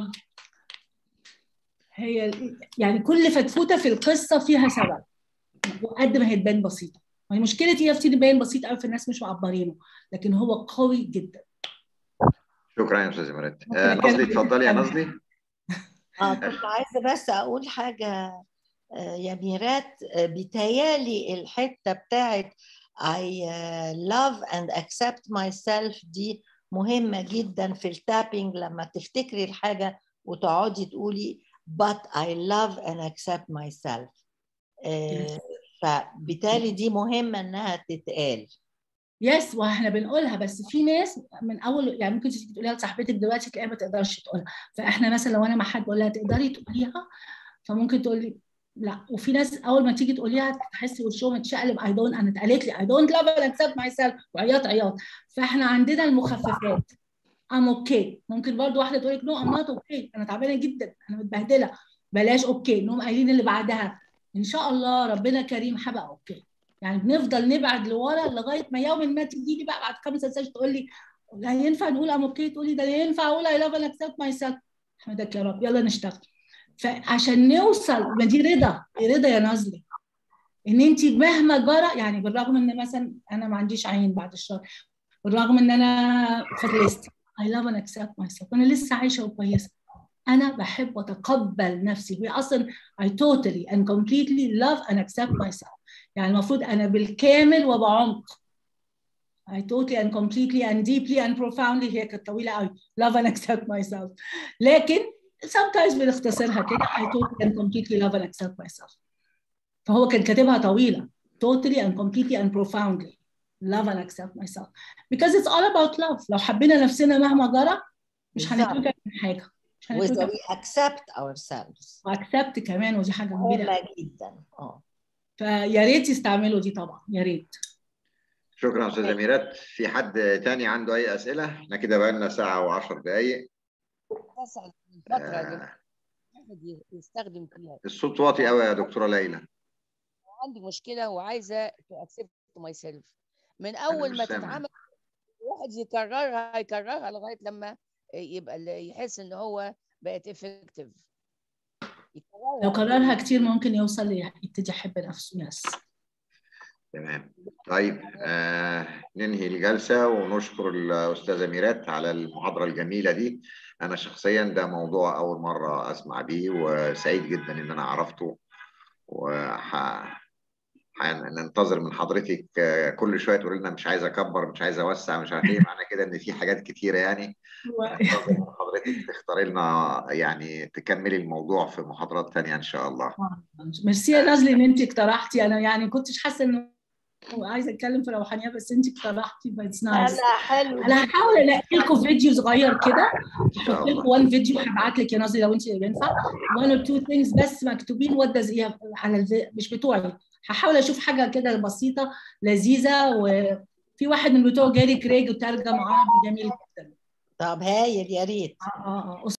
هي يعني كل فتفوته في القصه فيها سبب وقد ما هي تبان بسيطه يعني مشكله اي اف تي تبان بسيط قوي في الناس مش معبرينه لكن هو قوي جدا شكرا يا استاذه مرات ممكن آه، أتكلم نازلي اتفضلي يا أنا. نازلي اه كنت عايزه بس اقول حاجه آه، يا ميرات آه، بيتهيالي الحته بتاعت I uh, love and accept myself دي مهمة جدا في التابينج لما تفتكري الحاجة وتقعدي تقولي but I love and accept myself آه، فبالتالي دي مهمة انها تتقال يس واحنا بنقولها بس في ناس من اول يعني ممكن تيجي تقوليها لصاحبتك دلوقتي تلاقيها ما تقدرش تقولها فاحنا مثلا لو انا مع حد بقول لها تقدري تقوليها فممكن تقول لي لا وفي ناس اول ما تيجي تقوليها تحسي وشهم اتشقلب اي دونت انا اتقالت لي اي دونت لاف اند اكسبت ماي سيلف وعياط عياط فاحنا عندنا المخففات ام اوكي okay. ممكن برضو واحده تقول لك نو ام نوت اوكي انا تعبانه جدا انا متبهدله بلاش اوكي نقوم قايلين اللي بعدها ان شاء الله ربنا كريم هبقى اوكي يعني بنفضل نبعد لورا لغايه ما يوم ما تيجي لي بقى بعد خمس سنين تقول لي لا ينفع نقول ام اوكي تقول لي ده ينفع اقول اي لاف اند اكسبت ماي سيلف احمدك يا رب يلا نشتغل فعشان نوصل ما دي رضا رضا يا نازله ان انت مهما جرى يعني بالرغم ان مثلا انا ما عنديش عين بعد الشر بالرغم ان انا فلست I love and accept myself انا لسه عايشه وكويسه انا بحب واتقبل نفسي وهي اصلا I totally and completely love and accept myself يعني المفروض انا بالكامل وبعمق I totally and completely and deeply and profoundly هي كانت طويله قوي love and accept myself لكن sometimes بنختصرها كده I totally and completely love and accept myself فهو كان كاتبها طويله totally and completely and profoundly love and accept myself because it's all about love لو حبينا نفسنا مهما جرى مش هنتوجع من حاجه مش وإذا we accept ourselves واكسبت كمان ودي حاجه كبيره مهمة جدا اه فيا ريت يستعملوا دي طبعا يا ريت شكرا استاذه ميرات في حد تاني عنده اي اسئله احنا كده بقى لنا ساعه و10 دقائق اسال الفتره اللي آه، الواحد يستخدم فيها الصوت واطي قوي يا دكتوره ليلى عندي مشكله وعايزه تو اكسبت ماي سيلف من أنا اول مش ما سامع. تتعمل الواحد يكررها يكررها لغايه لما يبقى اللي يحس ان هو بقت افكتيف لو كررها كتير ممكن يوصل يبتدي يحب نفسه يس تمام طيب آه ننهي الجلسة ونشكر الأستاذة ميرات على المحاضرة الجميلة دي أنا شخصيا ده موضوع أول مرة أسمع بيه وسعيد جدا إن أنا عرفته وح هننتظر من حضرتك آه، كل شويه تقول لنا مش عايز اكبر مش عايز اوسع مش عارف ايه معنى كده ان في حاجات كتيره يعني ننتظر من حضرتك تختاري لنا يعني تكملي الموضوع في محاضرات تانية ان شاء الله ميرسي يا نازلي ان انت اقترحتي انا يعني كنتش حاسه انه عايزه اتكلم في روحانيات بس انت اقترحتي بس لا نايس لا حلو انا هحاول الاقي لكم فيديو صغير كده ان شاء احط لكم الله وان فيديو هبعت لك يا نازلي لو انت ينفع one or two things بس مكتوبين وات داز ايه على الفي... مش بتوعي هحاول اشوف حاجه كده بسيطه لذيذه وفي واحد من بتوع جاري كريج وترجم عربي جميل جدا طب هايل يا ريت اه اه اه